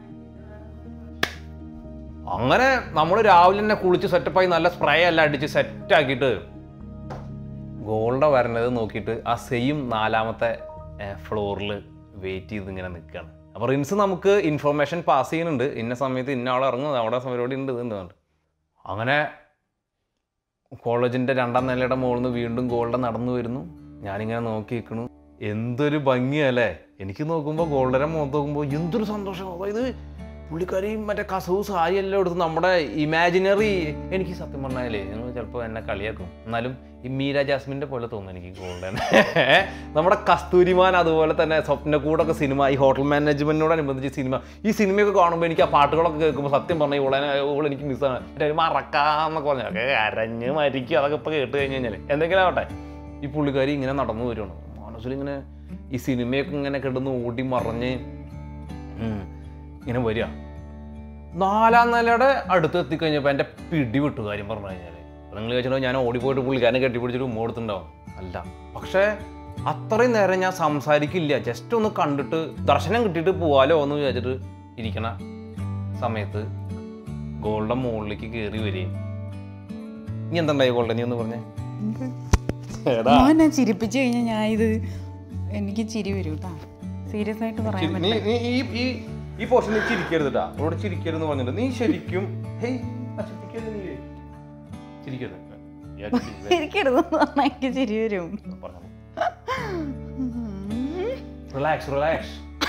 അങ്ങനെ നമ്മൾ രാവിലെ തന്നെ കുളിച്ച് സെറ്റപ്പായി നല്ല സ്പ്രേ എല്ലാം അടിച്ച് സെറ്റാക്കിയിട്ട് ഗോൾഡ വരണത് നോക്കിയിട്ട് ആ സെയിം നാലാമത്തെ ഫ്ലോറിൽ വെയിറ്റ് ചെയ്ത് ഇങ്ങനെ നിൽക്കുകയാണ് അപ്പോൾ റിൻസ് നമുക്ക് ഇൻഫർമേഷൻ പാസ് ചെയ്യുന്നുണ്ട് ഇന്ന സമയത്ത് ഇന്ന ആൾ ഇറങ്ങുന്നത് അവിടെ പരിപാടി ഉണ്ട് ഇതുണ്ട് പറഞ്ഞിട്ട്. അങ്ങനെ കോളേജിൻ്റെ രണ്ടാം നിലയുടെ മുകളിൽ നിന്ന് വീണ്ടും ഗോൾഡൻ നടന്നു വരുന്നു ഞാനിങ്ങനെ നോക്കി നിൽക്കണു എന്തൊരു ഭംഗിയല്ലേ എനിക്ക് നോക്കുമ്പോൾ ഗോൾഡനെ മുഖത്ത് നോക്കുമ്പോൾ എന്തൊരു സന്തോഷം അതായത് പുള്ളിക്കാരിയും മറ്റേ കസവ് സാരി എല്ലാം എടുത്ത് നമ്മുടെ ഇമാജിനറി എനിക്ക് സത്യം പറഞ്ഞാലേ നിങ്ങൾ ചിലപ്പോൾ എന്നെ കളിയാക്കും എന്നാലും ഈ മീര ജാസ്മിൻ്റെ പോലെ തോന്നുന്നു എനിക്ക് ഗോൾഡൻ നമ്മുടെ കസ്തൂരിമാൻ അതുപോലെ തന്നെ സ്വപ്നക്കൂടൊക്കെ സിനിമ ഈ ഹോട്ടൽ മാനേജ്മെന്റിനോടനുബന്ധിച്ച് സിനിമ ഈ സിനിമയൊക്കെ കാണുമ്പോൾ എനിക്ക് ആ പാട്ടുകളൊക്കെ കേൾക്കുമ്പോൾ സത്യം പറഞ്ഞാൽ ഇവളെ ഇവൾ എനിക്ക് മിസ്സാണ് മറ്റേ ഒരു മറക്കാന്നൊക്കെ പറഞ്ഞാൽ ഒക്കെ അരഞ്ഞ് മരിക്കും അതൊക്കെ ഇപ്പോൾ കേട്ട് കഴിഞ്ഞ് കഴിഞ്ഞാൽ എന്തെങ്കിലും ആവട്ടെ ഈ പുള്ളിക്കാരി ഇങ്ങനെ നടന്നു വരുവാണ് മനസ്സിലിങ്ങനെ ഈ സിനിമയൊക്കെ ഇങ്ങനെ കിടന്ന് ഓടി മറഞ്ഞ് ഉം, ഇങ്ങനെ വരിക നാലാം നിലയുടെ അടുത്ത് എത്തിക്കഴിഞ്ഞപ്പോൾ എൻ്റെ പിടി വിട്ടു കാര്യം പറഞ്ഞു കഴിഞ്ഞാൽ നിങ്ങൾ ചോദിച്ചിട്ടുണ്ടോ ഞാൻ ഓടിപ്പോയിട്ട് പുള്ളിക്കാരനെ കെട്ടിപ്പിടിച്ചിട്ട് ഉമ്മ കൊടുത്തിട്ടുണ്ടാവും അല്ല പക്ഷേ അത്രയും നേരം ഞാൻ സംസാരിക്കില്ല ജസ്റ്റ് ഒന്ന് കണ്ടിട്ട് ദർശനം കിട്ടിയിട്ട് പോവാലോ എന്ന് വിചാരിച്ചിട്ട് ഇരിക്കണ സമയത്ത് ഗോൾഡൻ മുകളിലേക്ക് കയറി വരികയും നീ എന്തുണ്ടായി ഗോൾഡൻ നീ ഒന്ന് പറഞ്ഞേ എടാ മോൻ ഞാൻ ചിരിപ്പിച്ചു കഴിഞ്ഞാൽ ഞാൻ ഇത് എനിക്ക് ചിരി വരും കേട്ടോ സീരിയസ് ആയിട്ട് പറയാൻ ചിരി- നീ നീ ഈ ഈ ഈ പോർഷനിൽ ചിരിക്കരുതട്ടാ അവളോട് ചിരിക്കരുതെന്ന് പറഞ്ഞിട്ട് നീ ശരിക്കും ഹേയ് ആ ചിരിക്കരുത് നീ ചിരിക്കരുത് ഞാൻ ചിരിക്കരുത്. ചിരിക്കരുത് എന്ന് പറഞ്ഞാൽ എനിക്ക് ചിരി വരും പറഞ്ഞോ. Relax relax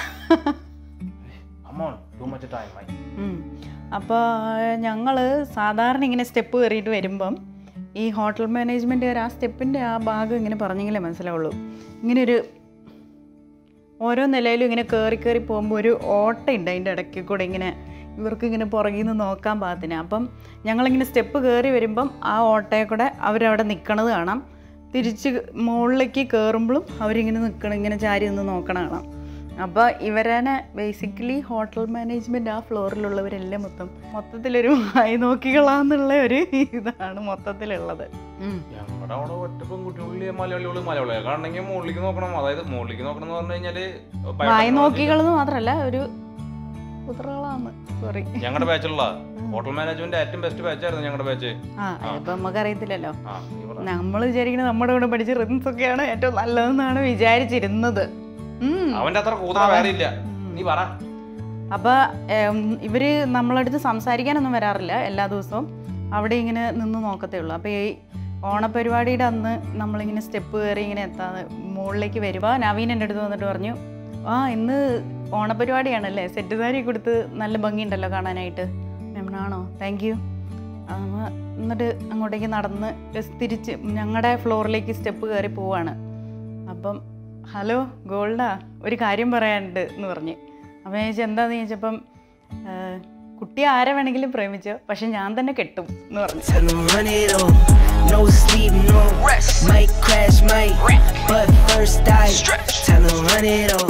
come on too much time I അപ്പോൾ ഞങ്ങൾ സാധാരണ ഇങ്ങനെ സ്റ്റെപ്പ് കയറിയിട്ട് വരുമ്പം ഈ ഹോട്ടൽ മാനേജ്മെൻറ്റുകാർ ആ സ്റ്റെപ്പിൻ്റെ ആ ഭാഗം ഇങ്ങനെ പറഞ്ഞെങ്കിലേ മനസ്സിലാവുള്ളൂ ഇങ്ങനെ ഒരു ഓരോ നിലയിലും ഇങ്ങനെ കയറി കയറി പോകുമ്പോൾ ഒരു ഓട്ടയുണ്ട് അതിൻ്റെ ഇടയ്ക്ക് കൂടെ ഇങ്ങനെ ഇവർക്ക് ഇങ്ങനെ പുറകിൽ നിന്ന് നോക്കാൻ പാകത്തിന് അപ്പം ഞങ്ങളിങ്ങനെ സ്റ്റെപ്പ് കയറി വരുമ്പം ആ ഓട്ടയെ കൂടെ അവരവിടെ നിൽക്കണത് കാണാം തിരിച്ച് മുകളിലേക്ക് കയറുമ്പോഴും അവരിങ്ങനെ നിൽക്കണം ഇങ്ങനെ ചാരി നിന്ന് നോക്കണ കാണാം അപ്പോൾ ഇവരനെ ബേസിക്കലി ഹോട്ടൽ മാനേജ്മെൻറ്റ് ആ ഫ്ലോറിലുള്ളവരെല്ലാം മൊത്തം മൊത്തത്തിലൊരു വായി നോക്കികളാന്നുള്ള ഒരു ഇതാണ് മൊത്തത്തിലുള്ളത് ഉം. ഞങ്ങളുടെ അവിടെ ഒറ്റ പെൺകുട്ടികളിൽ മലയാളികൾ മലയാളികൾ കാണണമെങ്കിൽ മുകളിലേക്ക് നോക്കണം അതായത് മുകളിലേക്ക് നോക്കണം എന്ന് പറഞ്ഞു കഴിഞ്ഞാല് വായി നോക്കികളെന്ന് മാത്രമല്ല ഒരു കുതിരകളാണ് സോറി ഞങ്ങളുടെ ബാച്ചുള്ള ഹോട്ടൽ മാനേജ്മെന്റ് ഏറ്റവും ബെസ്റ്റ് ബാച്ചായിരുന്നു ഞങ്ങളുടെ ബാച്ച് ആ ഇപ്പം നമുക്കറിയത്തില്ലല്ലോ ആ നീ പറ. നമ്മൾ വിചാരിക്കുന്നത് നമ്മുടെ കൂടെ പഠിച്ച റിൻസ് ഒക്കെയാണ് ഏറ്റവും നല്ലതെന്നാണ് വിചാരിച്ചിരുന്നത് ഉം. അവന്റെ അത്ര കൂതറ വേറെ ഇല്ല നീ പറ അപ്പോൾ ഇവർ നമ്മളടുത്ത് സംസാരിക്കാനൊന്നും വരാറില്ല എല്ലാ ദിവസവും അവിടെ ഇങ്ങനെ നിന്ന് നോക്കത്തേ ഉള്ളൂ അപ്പോൾ ഈ ഓണപരിപാടിയുടെ അന്ന് നമ്മളിങ്ങനെ സ്റ്റെപ്പ് കയറി ഇങ്ങനെ എത്താതെ മുകളിലേക്ക് വരുമ്പോൾ നവീൻ എൻ്റെ അടുത്ത് വന്നിട്ട് പറഞ്ഞു ആ ഇന്ന് ഓണപരിപാടിയാണല്ലേ സെറ്റ് സാരി കൊടുത്ത് നല്ല ഭംഗിയുണ്ടല്ലോ കാണാനായിട്ട് ആണോ താങ്ക് യു എന്നിട്ട് അങ്ങോട്ടേക്ക് നടന്ന് തിരിച്ച് ഞങ്ങളുടെ ഫ്ലോറിലേക്ക് സ്റ്റെപ്പ് കയറി പോവാണ് അപ്പം ഹലോ ഗോൾഡാ ഒരു കാര്യം പറയാനുണ്ട് എന്ന് പറഞ്ഞ് അപ്പം ഞാൻ ചോദിച്ചു എന്താന്ന് ചോദിച്ചപ്പം "ആ, കുട്ടി ആരെ വേണമെങ്കിലും പ്രേമിച്ചോ പക്ഷെ ഞാൻ തന്നെ കെട്ടും എന്ന് പറഞ്ഞു Tell 'em run it on. No sleep, no rest. Might crash, might. But first I tell 'em run it on.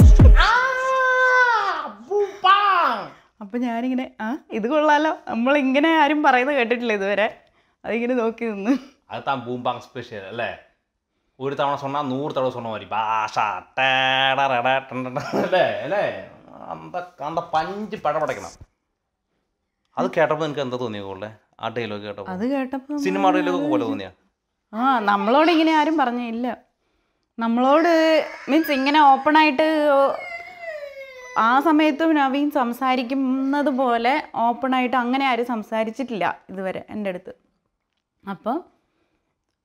അപ്പം ഞാനിങ്ങനെ ആ ഇത് കൊള്ളാലോ നമ്മളിങ്ങനെ ആരും പറയുന്നത് കേട്ടിട്ടില്ല ഇതുവരെ അതിങ്ങനെ നോക്കി നിന്ന് അത് താൻ ബൂംബാങ് സ്പെഷ്യൽ അല്ലേ ഒരു തവണ சொன்னா നൂറ് തവണ சொன்ன மாதிரி பாஷா டேடரட டண்டட അല്ലേ അല്ലേ അന്ത അന്ത പഞ്ച് പടപടയ്ക്കണം അത് കേട്ടപ്പോൾ നിനക്ക് എന്താ തോന്നിയ പോലെ ആ ഡയലോഗ് കേട്ടപ്പോൾ അത് കേട്ടപ്പോൾ സിനിമ ഡയലോഗ് പോലെ തോന്നിയ ആ നമ്മളോട് ഇങ്ങനെ ആരും പറഞ്ഞില്ല നമ്മളോട് മീൻസ് ഇങ്ങനെ ഓപ്പണായിട്ട് ആ സമയത്തും നവീൻ സംസാരിക്കുന്നത് പോലെ ഓപ്പണായിട്ട് അങ്ങനെ ആരും സംസാരിച്ചിട്ടില്ല ഇതുവരെ എൻ്റെ അടുത്ത് അപ്പോൾ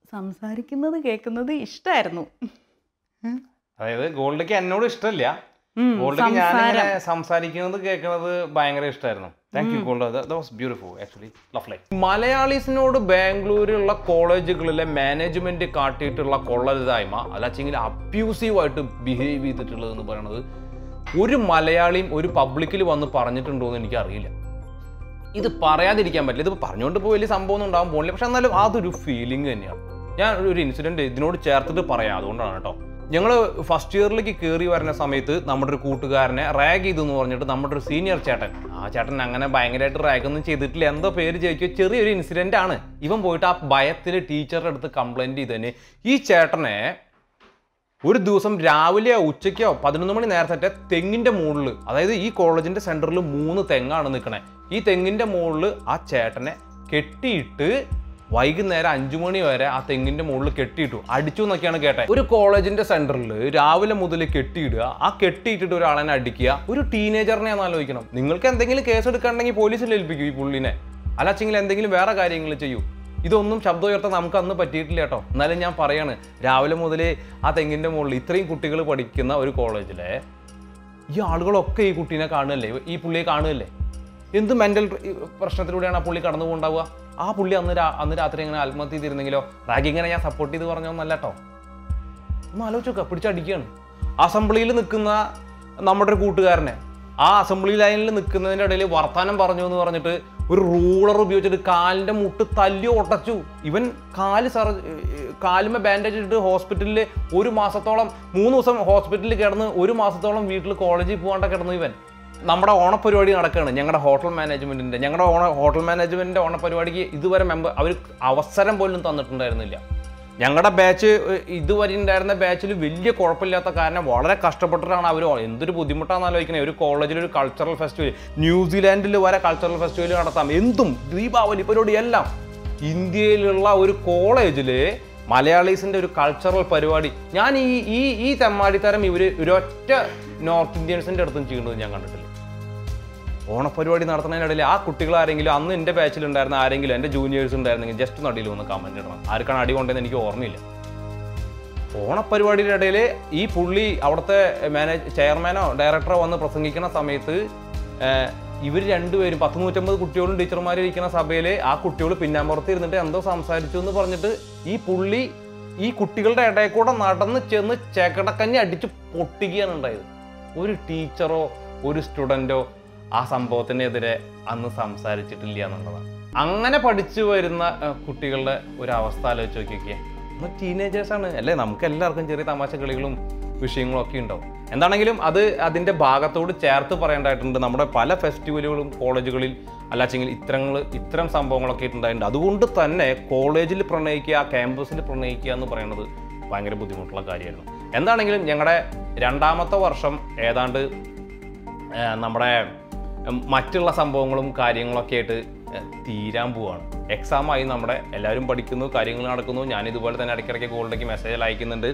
സംസാരിക്കുന്നത് കേൾക്കുന്നത് ഇഷ്ടമായിരുന്നു അതായത് ഗോൾഡയ്ക്ക് എന്നോട് ഇഷ്ടമില്ല ഉം, ഗോൾഡയ്ക്ക് ഞാനിങ്ങനെ സംസാരം. സംസാരിക്കുന്നത് കേൾക്കുന്നത് ഭയങ്കര ഇഷ്ടമായിരുന്നു thank you gold was beautiful actually lovely മലയാളീസിനോട് ബാംഗ്ലൂരിലുള്ള കോളേജുകളിലെ മാനേജ്മെന്റ് കാട്ടിയിട്ടുള്ള കൊള്ളരുതായ്മ അല്ലാച്ചെങ്കിൽ അബ്യൂസീവ് ആയിട്ട് ബിഹേവ് ചെയ്തിട്ടുള്ളത് എന്ന് പറയുന്നത് ഒരു മലയാളിയും ഒരു പബ്ലിക്കിൽ വന്ന് പറഞ്ഞിട്ടുണ്ടോ എന്ന് എനിക്കറിയില്ല ഇത് പറയാതിരിക്കാൻ പറ്റില്ല ഇത് പറഞ്ഞുകൊണ്ട് പോയി വലിയ സംഭവം ഒന്നും ഉണ്ടാകാൻ പോകുന്നില്ല പക്ഷെ എന്നാലും അതൊരു ഫീലിംഗ് തന്നെയാണ് ഞാൻ ഒരു ഇൻസിഡന്റ് ഇതിനോട് ചേർത്തിട്ട് പറയാം അതുകൊണ്ടാണ് കേട്ടോ ഞങ്ങൾ ഫസ്റ്റ് ഇയറിലേക്ക് കയറി വരുന്ന സമയത്ത് നമ്മുടെ ഒരു കൂട്ടുകാരനെ റാഗ് ചെയ്തു എന്ന് പറഞ്ഞിട്ട് നമ്മുടെ ഒരു സീനിയർ ചേട്ടൻ ആ ചേട്ടൻ അങ്ങനെ ഭയങ്കരമായിട്ട് റാഗ് ഒന്നും ചെയ്തിട്ടില്ല എന്തോ പേര് ചോദിക്കുക ചെറിയൊരു ഇൻസിഡന്റ് ആണ് ഇവൻ പോയിട്ട് ആ ഭയത്തിൽ ടീച്ചറുടെ അടുത്ത് കംപ്ലൈന്റ് ചെയ്തതിന് ഈ ചേട്ടനെ ഒരു ദിവസം രാവിലെയോ ഉച്ചയ്ക്കോ പതിനൊന്ന് മണി നേരത്തെ തെങ്ങിന്റെ മുകളിൽ അതായത് ഈ കോളേജിന്റെ സെന്ററിൽ മൂന്ന് തെങ്ങാണ് നിൽക്കണേ ഈ തെങ്ങിന്റെ മുകളിൽ ആ ചേട്ടനെ കെട്ടിയിട്ട് വൈകുന്നേരം അഞ്ചു മണി വരെ ആ തെങ്ങിന്റെ മുകളിൽ കെട്ടിയിട്ടു അടിച്ചു എന്നൊക്കെയാണ് കേട്ടെ ഒരു കോളേജിന്റെ സെന്ററിൽ രാവിലെ മുതൽ കെട്ടിയിടുക ആ കെട്ടിയിട്ടിട്ട് ഒരാളെ അടിക്കുക ഒരു ടീനേജറിനെ ആലോചിക്കണം നിങ്ങൾക്ക് എന്തെങ്കിലും കേസ് എടുക്കണമെങ്കിൽ പോലീസിൽ ഏൽപ്പിക്കും ഈ പുള്ളിനെ അല്ലാച്ചെങ്കിൽ എന്തെങ്കിലും വേറെ കാര്യങ്ങൾ ചെയ്യൂ ഇതൊന്നും ശബ്ദം ഉയർത്താൻ നമുക്ക് അന്ന് പറ്റിയിട്ടില്ല കേട്ടോ എന്നാലും ഞാൻ പറയാണ് രാവിലെ മുതലേ ആ തെങ്ങിന്റെ മുകളിൽ ഇത്രയും കുട്ടികൾ പഠിക്കുന്ന ഒരു കോളേജിലെ ഈ ആളുകളൊക്കെ ഈ കുട്ടീനെ കാണുകയല്ലേ ഈ പുള്ളിയെ കാണുകയല്ലേ എന്ത് മെന്റൽ പ്രശ്നത്തിലൂടെയാണ് ആ പുള്ളി കടന്നു പോകുണ്ടാവുക ആ പുള്ളി അന്ന് രാ- അന്ന് രാത്രി ഇങ്ങനെ ആത്മഹത്യ ചെയ്തിരുന്നെങ്കിലോ റാഗിങ്ങിനെ ഞാൻ സപ്പോർട്ട് ചെയ്ത് പറഞ്ഞൊന്നല്ല കേട്ടോ ഒന്ന് ആലോചിച്ച് നോക്കുക പിടിച്ചടിക്കുകയാണ് അസംബ്ലിയിൽ നിൽക്കുന്ന നമ്മുടെ ഒരു കൂട്ടുകാരനെ ആ അസംബ്ലി ലൈനിൽ നിൽക്കുന്നതിൻ്റെ ഇടയിൽ വർത്താനം പറഞ്ഞു എന്ന് പറഞ്ഞിട്ട് ഒരു റൂളർ ഉപയോഗിച്ചിട്ട് കാലിൻ്റെ മുട്ട് തല്ലി ഒട്ടച്ചു ഇവൻ കാല് സർ കാലുമേ ബാൻഡേജ് ഇട്ട് ഹോസ്പിറ്റലിൽ ഒരു മാസത്തോളം മൂന്ന് ദിവസം ഹോസ്പിറ്റലിൽ കിടന്ന് ഒരു മാസത്തോളം വീട്ടിൽ കോളേജിൽ പോകാണ്ട കിടന്നു ഇവൻ നമ്മുടെ ഓണപരിപാടി നടക്കുകയാണ് ഞങ്ങളുടെ ഹോട്ടൽ മാനേജ്മെൻറ്റിൻ്റെ ഞങ്ങളുടെ ഓണ ഹോട്ടൽ മാനേജ്മെൻറ്റിൻ്റെ ഓണപരിപാടിക്ക് ഇതുവരെ മെമ്പർ അവർ അവസരം പോലും തന്നിട്ടുണ്ടായിരുന്നില്ല ഞങ്ങളുടെ ബാച്ച് ഇതുവരെ ഉണ്ടായിരുന്ന ബാച്ചിൽ വലിയ കുഴപ്പമില്ലാത്ത കാരണം വളരെ കഷ്ടപ്പെട്ടിട്ടാണ് അവർ എന്തൊരു ബുദ്ധിമുട്ടാണെന്ന് ആലോചിക്കുന്നത് ഒരു കോളേജിൽ ഒരു കൾച്ചറൽ ഫെസ്റ്റിവൽ ന്യൂസിലാൻഡിൽ വരെ കൾച്ചറൽ ഫെസ്റ്റിവൽ നടത്താം എന്തും ദീപാവലി പരിപാടി എല്ലാം ഇന്ത്യയിലുള്ള ഒരു കോളേജിൽ മലയാളീസിൻ്റെ ഒരു കൾച്ചറൽ പരിപാടി ഞാൻ ഈ ഈ ഈ തെമ്മാടിത്തരം ഇവർ ഒരൊറ്റ നോർത്ത് ഇന്ത്യൻസിൻ്റെ അടുത്തും ചെയ്യുന്നത് ഞാൻ കണ്ടിട്ടില്ല ഓണപരിപാടി നടത്തുന്നതിനിടയിൽ ആ കുട്ടികൾ ആരെങ്കിലും അന്ന് എൻ്റെ ബാച്ചിൽ ഉണ്ടായിരുന്ന ആരെങ്കിലും എൻ്റെ ജൂനിയേഴ്സ് ഉണ്ടായിരുന്നെങ്കിൽ ജസ്റ്റ് നടിയിൽ ഒന്ന് കമൻറ്റ് ഇടണം ആർക്കാണ് അടി കൊണ്ടതെന്ന് എനിക്ക് ഓർമ്മയില്ല ഓണപരിപാടിയുടെ ഇടയിൽ ഈ പുള്ളി അവിടുത്തെ മാനേജ് ചെയർമാനോ ഡയറക്ടറോ വന്ന് പ്രസംഗിക്കുന്ന സമയത്ത് ഇവർ രണ്ടുപേരും പത്ത് നൂറ്റമ്പത് കുട്ടികളും ടീച്ചർമാരും ഇരിക്കുന്ന സഭയിൽ ആ കുട്ടികൾ പിന്നാമ്പുറത്ത് ഇരുന്നിട്ട് എന്തോ സംസാരിച്ചു എന്ന് പറഞ്ഞിട്ട് ഈ പുള്ളി ഈ കുട്ടികളുടെ ഇടയിൽ കൂടെ നടന്ന് ചെന്ന് ചേക്കടക്കഞ്ഞി അടിച്ച് പൊട്ടിക്കുകയാണ് ഉണ്ടായത് ഒരു ടീച്ചറോ ഒരു സ്റ്റുഡൻറ്റോ ആ സംഭവത്തിനെതിരെ അന്ന് സംസാരിച്ചിട്ടില്ല എന്നുള്ളതാണ് അങ്ങനെ പഠിച്ചു വരുന്ന അഹ്, കുട്ടികളുടെ ഒരു അവസ്ഥ ആലോചിച്ച് നോക്കിയൊക്കെ നമ്മൾ ടീനേജേഴ്സാണ് അല്ലേ നമുക്ക് എല്ലാവർക്കും ചെറിയ തമാശ കളികളും വിഷയങ്ങളും ഒക്കെ ഉണ്ടാവും എന്താണെങ്കിലും അത് അതിൻ്റെ ഭാഗത്തോട് ചേർത്ത് പറയേണ്ടതായിട്ടുണ്ട് നമ്മുടെ പല ഫെസ്റ്റിവലുകളും കോളേജുകളിൽ അല്ലാച്ചെങ്കിൽ ഇത്തരങ്ങൾ ഇത്തരം സംഭവങ്ങളൊക്കെ ഉണ്ടായിട്ടുണ്ട് അതുകൊണ്ട് തന്നെ കോളേജിൽ പ്രണയിക്കുക ക്യാമ്പസിൽ പ്രണയിക്കുക എന്ന് പറയുന്നത് ഭയങ്കര ബുദ്ധിമുട്ടുള്ള കാര്യമായിരുന്നു എന്താണെങ്കിലും ഞങ്ങളുടെ രണ്ടാമത്തെ വർഷം ഏതാണ്ട് ഏഹ് നമ്മുടെ ഉം, മറ്റുള്ള സംഭവങ്ങളും കാര്യങ്ങളൊക്കെ ആയിട്ട് ഏഹ് തീരാൻ പോവാണ് എക്സാം ആയി നമ്മുടെ എല്ലാവരും പഠിക്കുന്നു കാര്യങ്ങൾ നടക്കുന്നു ഞാൻ ഇതുപോലെ തന്നെ ഇടയ്ക്കിടയ്ക്ക് ഗോൾഡേക്ക് മെസ്സേജ് അയക്കുന്നുണ്ട്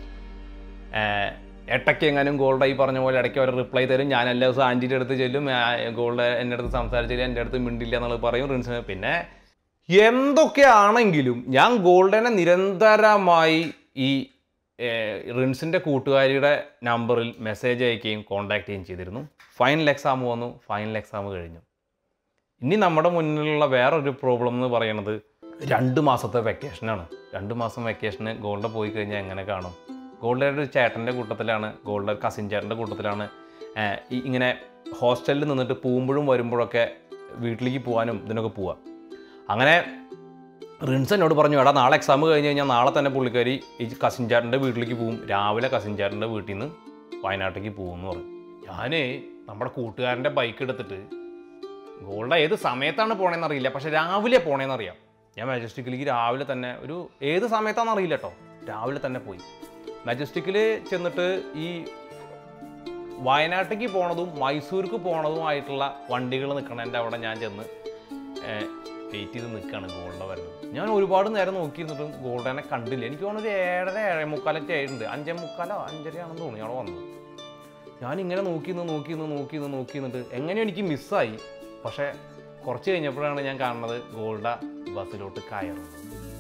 ഏഹ് എട്ടയ്ക്ക് എങ്ങാനും ഗോൾഡ് ഈ പറഞ്ഞ പോലെ ഇടയ്ക്ക് അവർ റിപ്ലൈ തരും ഞാൻ എല്ലാ ദിവസവും ആൻറ്റിയുടെ അടുത്ത് ചെല്ലും ആ, ഗോൾഡ് എൻ്റെ അടുത്ത് സംസാരിച്ചില്ല എൻ്റെ അടുത്ത് മിണ്ടില്ല എന്നുള്ളത് പറയും റിൻസിന് പിന്നെ എന്തൊക്കെയാണെങ്കിലും ഞാൻ ഗോൾഡനെ നിരന്തരമായി ഈ ഏഹ്, റിൻസിൻ്റെ കൂട്ടുകാരിയുടെ നമ്പറിൽ മെസ്സേജ് അയക്കുകയും കോൺടാക്ട് ചെയ്യുകയും ചെയ്തിരുന്നു ഫൈനൽ എക്സാം വന്നു ഫൈനൽ എക്സാം കഴിഞ്ഞു ഇനി നമ്മുടെ മുന്നിലുള്ള വേറൊരു പ്രോബ്ലം എന്ന് പറയുന്നത് രണ്ട് മാസത്തെ വെക്കേഷനാണ് രണ്ട് മാസം വെക്കേഷന് ഗോൾഡ് പോയി കഴിഞ്ഞാൽ എങ്ങനെ കാണും ഗോൾഡ് ഒരു ചേട്ടൻ്റെ കൂട്ടത്തിലാണ് ഗോൾഡ് കസിൻ ചേട്ടൻ്റെ കൂട്ടത്തിലാണ് ഏഹ്, ഈ ഇങ്ങനെ ഹോസ്റ്റലിൽ നിന്നിട്ട് പോകുമ്പോഴും വരുമ്പോഴൊക്കെ വീട്ടിലേക്ക് പോകാനും ഇതിനൊക്കെ പോവാം അങ്ങനെ റിൻസ് എന്നോട് പറഞ്ഞു എടാ നാളെ എക്സാം കഴിഞ്ഞ് കഴിഞ്ഞാൽ നാളെ തന്നെ പുള്ളിക്കാരി ഈ കസിൻ ചേട്ടൻ്റെ വീട്ടിലേക്ക് പോകും രാവിലെ കസിൻ ചേട്ടൻ്റെ വീട്ടിൽ നിന്ന് വയനാട്ടിലേക്ക് പോകും എന്ന് പറഞ്ഞു ഞാൻ നമ്മുടെ കൂട്ടുകാരൻ്റെ ബൈക്ക് എടുത്തിട്ട് ഗോൾഡ ഏത് സമയത്താണ് പോണേന്ന് അറിയില്ല പക്ഷെ രാവിലെ പോണേന്ന് അറിയാം ഞാൻ മാജസ്റ്റിക്കിലേക്ക് രാവിലെ തന്നെ ഒരു ഏത് സമയത്താണെന്ന് അറിയില്ല കേട്ടോ രാവിലെ തന്നെ പോയി മാജസ്റ്റിക്കിൽ ചെന്നിട്ട് ഈ വയനാട്ടിലേക്ക് പോണതും മൈസൂർക്ക് പോണതുമായിട്ടുള്ള വണ്ടികൾ നിൽക്കണതിൻ്റെ അവിടെ ഞാൻ ചെന്ന് വെയിറ്റ് ചെയ്ത് നിൽക്കുകയാണ് ഗോൾഡ വരുന്നത് ഞാൻ ഒരുപാട് നേരം നോക്കിയിരുന്നിട്ടും ഗോൾഡനെ കണ്ടില്ല എനിക്ക് തോന്നുന്നു ഒരു ഏഴര ഏഴേ മുക്കാലൊക്കെ ആയിട്ടുണ്ട് അഞ്ചേ മുക്കാലോ അഞ്ചരയാണെന്ന് തോന്നുന്നു ഞാൻ അവിടെ വന്നത് ഞാൻ ഇങ്ങനെ നോക്കി നിന്ന് നോക്കി നിന്ന് നോക്കി നിന്ന് നോക്കി നിന്നിട്ട് എങ്ങനെയോ എനിക്ക് മിസ്സായി പക്ഷേ കുറച്ച് കഴിഞ്ഞപ്പോഴാണ് ഞാൻ കാണുന്നത് ഗോൾഡ ബസ്സിലോട്ട് കയറുന്നത്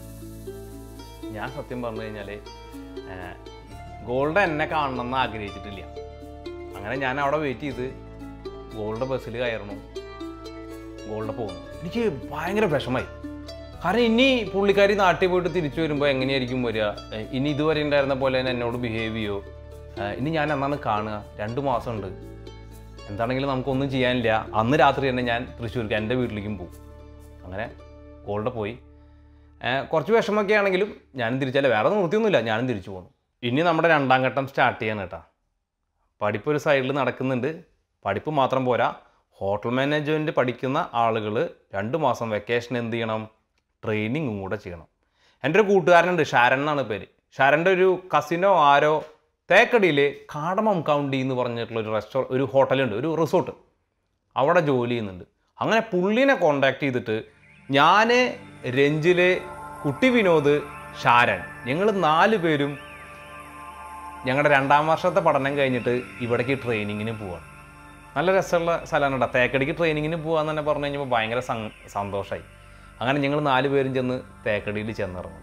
ഞാൻ സത്യം പറഞ്ഞു കഴിഞ്ഞാൽ ഗോൾഡ എന്നെ കാണണമെന്ന് ആഗ്രഹിച്ചിട്ടില്ല അങ്ങനെ ഞാൻ അവിടെ വെയിറ്റ് ചെയ്ത് ഗോൾഡ് ബസ്സിൽ കയറണം ഗോൾഡ് പോകുന്നു എനിക്ക് ഭയങ്കര വിഷമായി കാരണം ഇനി പുള്ളിക്കാരി നാട്ടിൽ പോയിട്ട് തിരിച്ചു വരുമ്പോൾ എങ്ങനെയായിരിക്കും വരിക ഏഹ് ഇനി ഇതുവരെ ഉണ്ടായിരുന്ന പോലെ തന്നെ എന്നോട് ബിഹേവ് ചെയ്യോ ഏഹ് ഇനി ഞാൻ എന്നാണ് കാണുക രണ്ട് മാസമുണ്ട് എന്താണെങ്കിലും നമുക്കൊന്നും ചെയ്യാനില്ല അന്ന് രാത്രി തന്നെ ഞാൻ തൃശ്ശൂർക്ക് എൻ്റെ വീട്ടിലേക്കും പോകും അങ്ങനെ ഗോൾഡ് പോയി ഏഹ് കുറച്ച് വിഷമൊക്കെ ആണെങ്കിലും ഞാനും തിരിച്ചല്ല വേറെ നിവൃത്തിയൊന്നുമില്ല ഞാനും തിരിച്ചു പോന്നു ഇനി നമ്മുടെ രണ്ടാം ഘട്ടം സ്റ്റാർട്ട് ചെയ്യാൻ കേട്ടാ പഠിപ്പ് ഒരു സൈഡിൽ നടക്കുന്നുണ്ട് പഠിപ്പ് മാത്രം പോരാ ഹോട്ടൽ മാനേജ്മെൻറ്റ് പഠിക്കുന്ന ആളുകൾ രണ്ട് മാസം വെക്കേഷൻ എന്ത് ചെയ്യണം ട്രെയിനിങ്ങും കൂടെ ചെയ്യണം എൻ്റെ ഒരു കൂട്ടുകാരനുണ്ട് ഷാരൻ എന്നാണ് പേര് ഷാരൻ്റെ ഒരു കസിനോ ആരോ തേക്കടിയിൽ കാടമം കൗണ്ടി എന്ന് പറഞ്ഞിട്ടുള്ള ഒരു റെസ്റ്റോ ഒരു ഹോട്ടലുണ്ട് ഒരു റിസോർട്ട് അവിടെ ജോലി ചെയ്യുന്നുണ്ട് അങ്ങനെ പുള്ളിനെ കോണ്ടാക്ട് ചെയ്തിട്ട് ഞാൻ രഞ്ജില് കുട്ടി വിനോദ് ഷാരൻ ഞങ്ങൾ നാല് പേരും ഞങ്ങളുടെ രണ്ടാം വർഷത്തെ പഠനം കഴിഞ്ഞിട്ട് ഇവിടേക്ക് ട്രെയിനിങ്ങിന് പോവാണ് നല്ല രസമുള്ള സ്ഥലമാണ് കേട്ടോ തേക്കടിക്ക് ട്രെയിനിങ്ങിന് പോകാന്ന് തന്നെ പറഞ്ഞു കഴിഞ്ഞപ്പോൾ ഭയങ്കര സന്തോഷമായി അങ്ങനെ ഞങ്ങൾ നാല് പേരും ചെന്ന് തേക്കടിയിൽ ചെന്നിറങ്ങും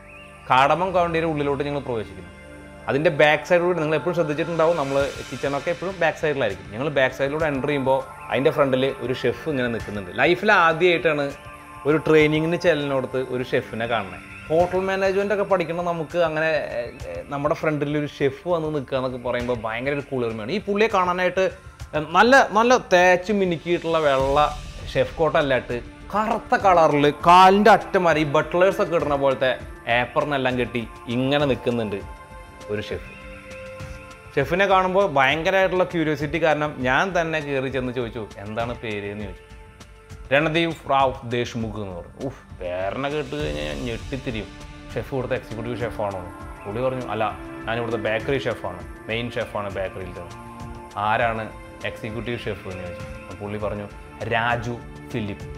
കാടമം കൗണ്ടിയുടെ ഉള്ളിലോട്ട് ഞങ്ങൾ പ്രവേശിക്കുന്നു അതിൻ്റെ ബാക്ക് സൈഡിലൂടെ നിങ്ങൾ എപ്പോഴും ശ്രദ്ധിച്ചിട്ടുണ്ടാവും നമ്മൾ കിച്ചണൊക്കെ എപ്പോഴും ബാക്ക് സൈഡിലായിരിക്കും ഞങ്ങൾ ബാക്ക് സൈഡിലൂടെ എൻ്റർ ചെയ്യുമ്പോൾ അതിൻ്റെ ഫ്രണ്ടിൽ ഒരു ഷെഫ് ഇങ്ങനെ നിൽക്കുന്നുണ്ട് ലൈഫിൽ ആദ്യമായിട്ടാണ് ഒരു ട്രെയിനിങ്ങിന് ചെല്ലിനോടത്ത് ഒരു ഷെഫിനെ കാണുന്നത് ഹോട്ടൽ മാനേജ്മെൻ്റ് ഒക്കെ പഠിക്കണം നമുക്ക് അങ്ങനെ ഏർ, ഏർ, നമ്മുടെ ഫ്രണ്ടിൽ ഒരു ഷെഫ് വന്ന് നിൽക്കുക എന്നൊക്കെ പറയുമ്പോൾ ഭയങ്കര ഒരു കുളിർമയാണ് ഈ പുള്ളിയെ കാണാനായിട്ട് ഏർ, നല്ല നല്ല തേച്ച് മിനുക്കിയിട്ടുള്ള വെള്ള ഷെഫ് കോട്ടല്ലാട്ട് കറുത്ത കളറിൽ കാലിൻ്റെ അറ്റം വരെ ഈ ബട്ട്ലേഴ്സ് ഒക്കെ ഇടുന്ന പോലത്തെ ഏപ്പറിനെല്ലാം കെട്ടി ഇങ്ങനെ നിൽക്കുന്നുണ്ട് ഒരു ഷെഫ് ഷെഫിനെ കാണുമ്പോൾ ഭയങ്കരമായിട്ടുള്ള ക്യൂരിയോസിറ്റി കാരണം ഞാൻ തന്നെ കയറി ചെന്ന് ചോദിച്ചു എന്താണ് പേര് എന്ന് ചോദിച്ചു രണദീവ് റാവ് ദേശ്മുഖ് എന്ന് പറഞ്ഞു ഉഫ് പേരനെ കേട്ട് കഴിഞ്ഞാൽ ഞാൻ ഞെട്ടിത്തിരിയും ഷെഫ് ഇവിടുത്തെ എക്സിക്യൂട്ടീവ് ഷെഫാണോ പുള്ളി പറഞ്ഞു അല്ല ഞാൻ ഇവിടുത്തെ ബേക്കറി ഷെഫാണ് മെയിൻ ഷെഫാണ് ബേക്കറിയിലത്തെ ആരാണ് എക്സിക്യൂട്ടീവ് ഷെഫ് എന്ന് ചോദിച്ചു അപ്പോൾ പുള്ളി പറഞ്ഞു രാജു ഫിലിപ്പ്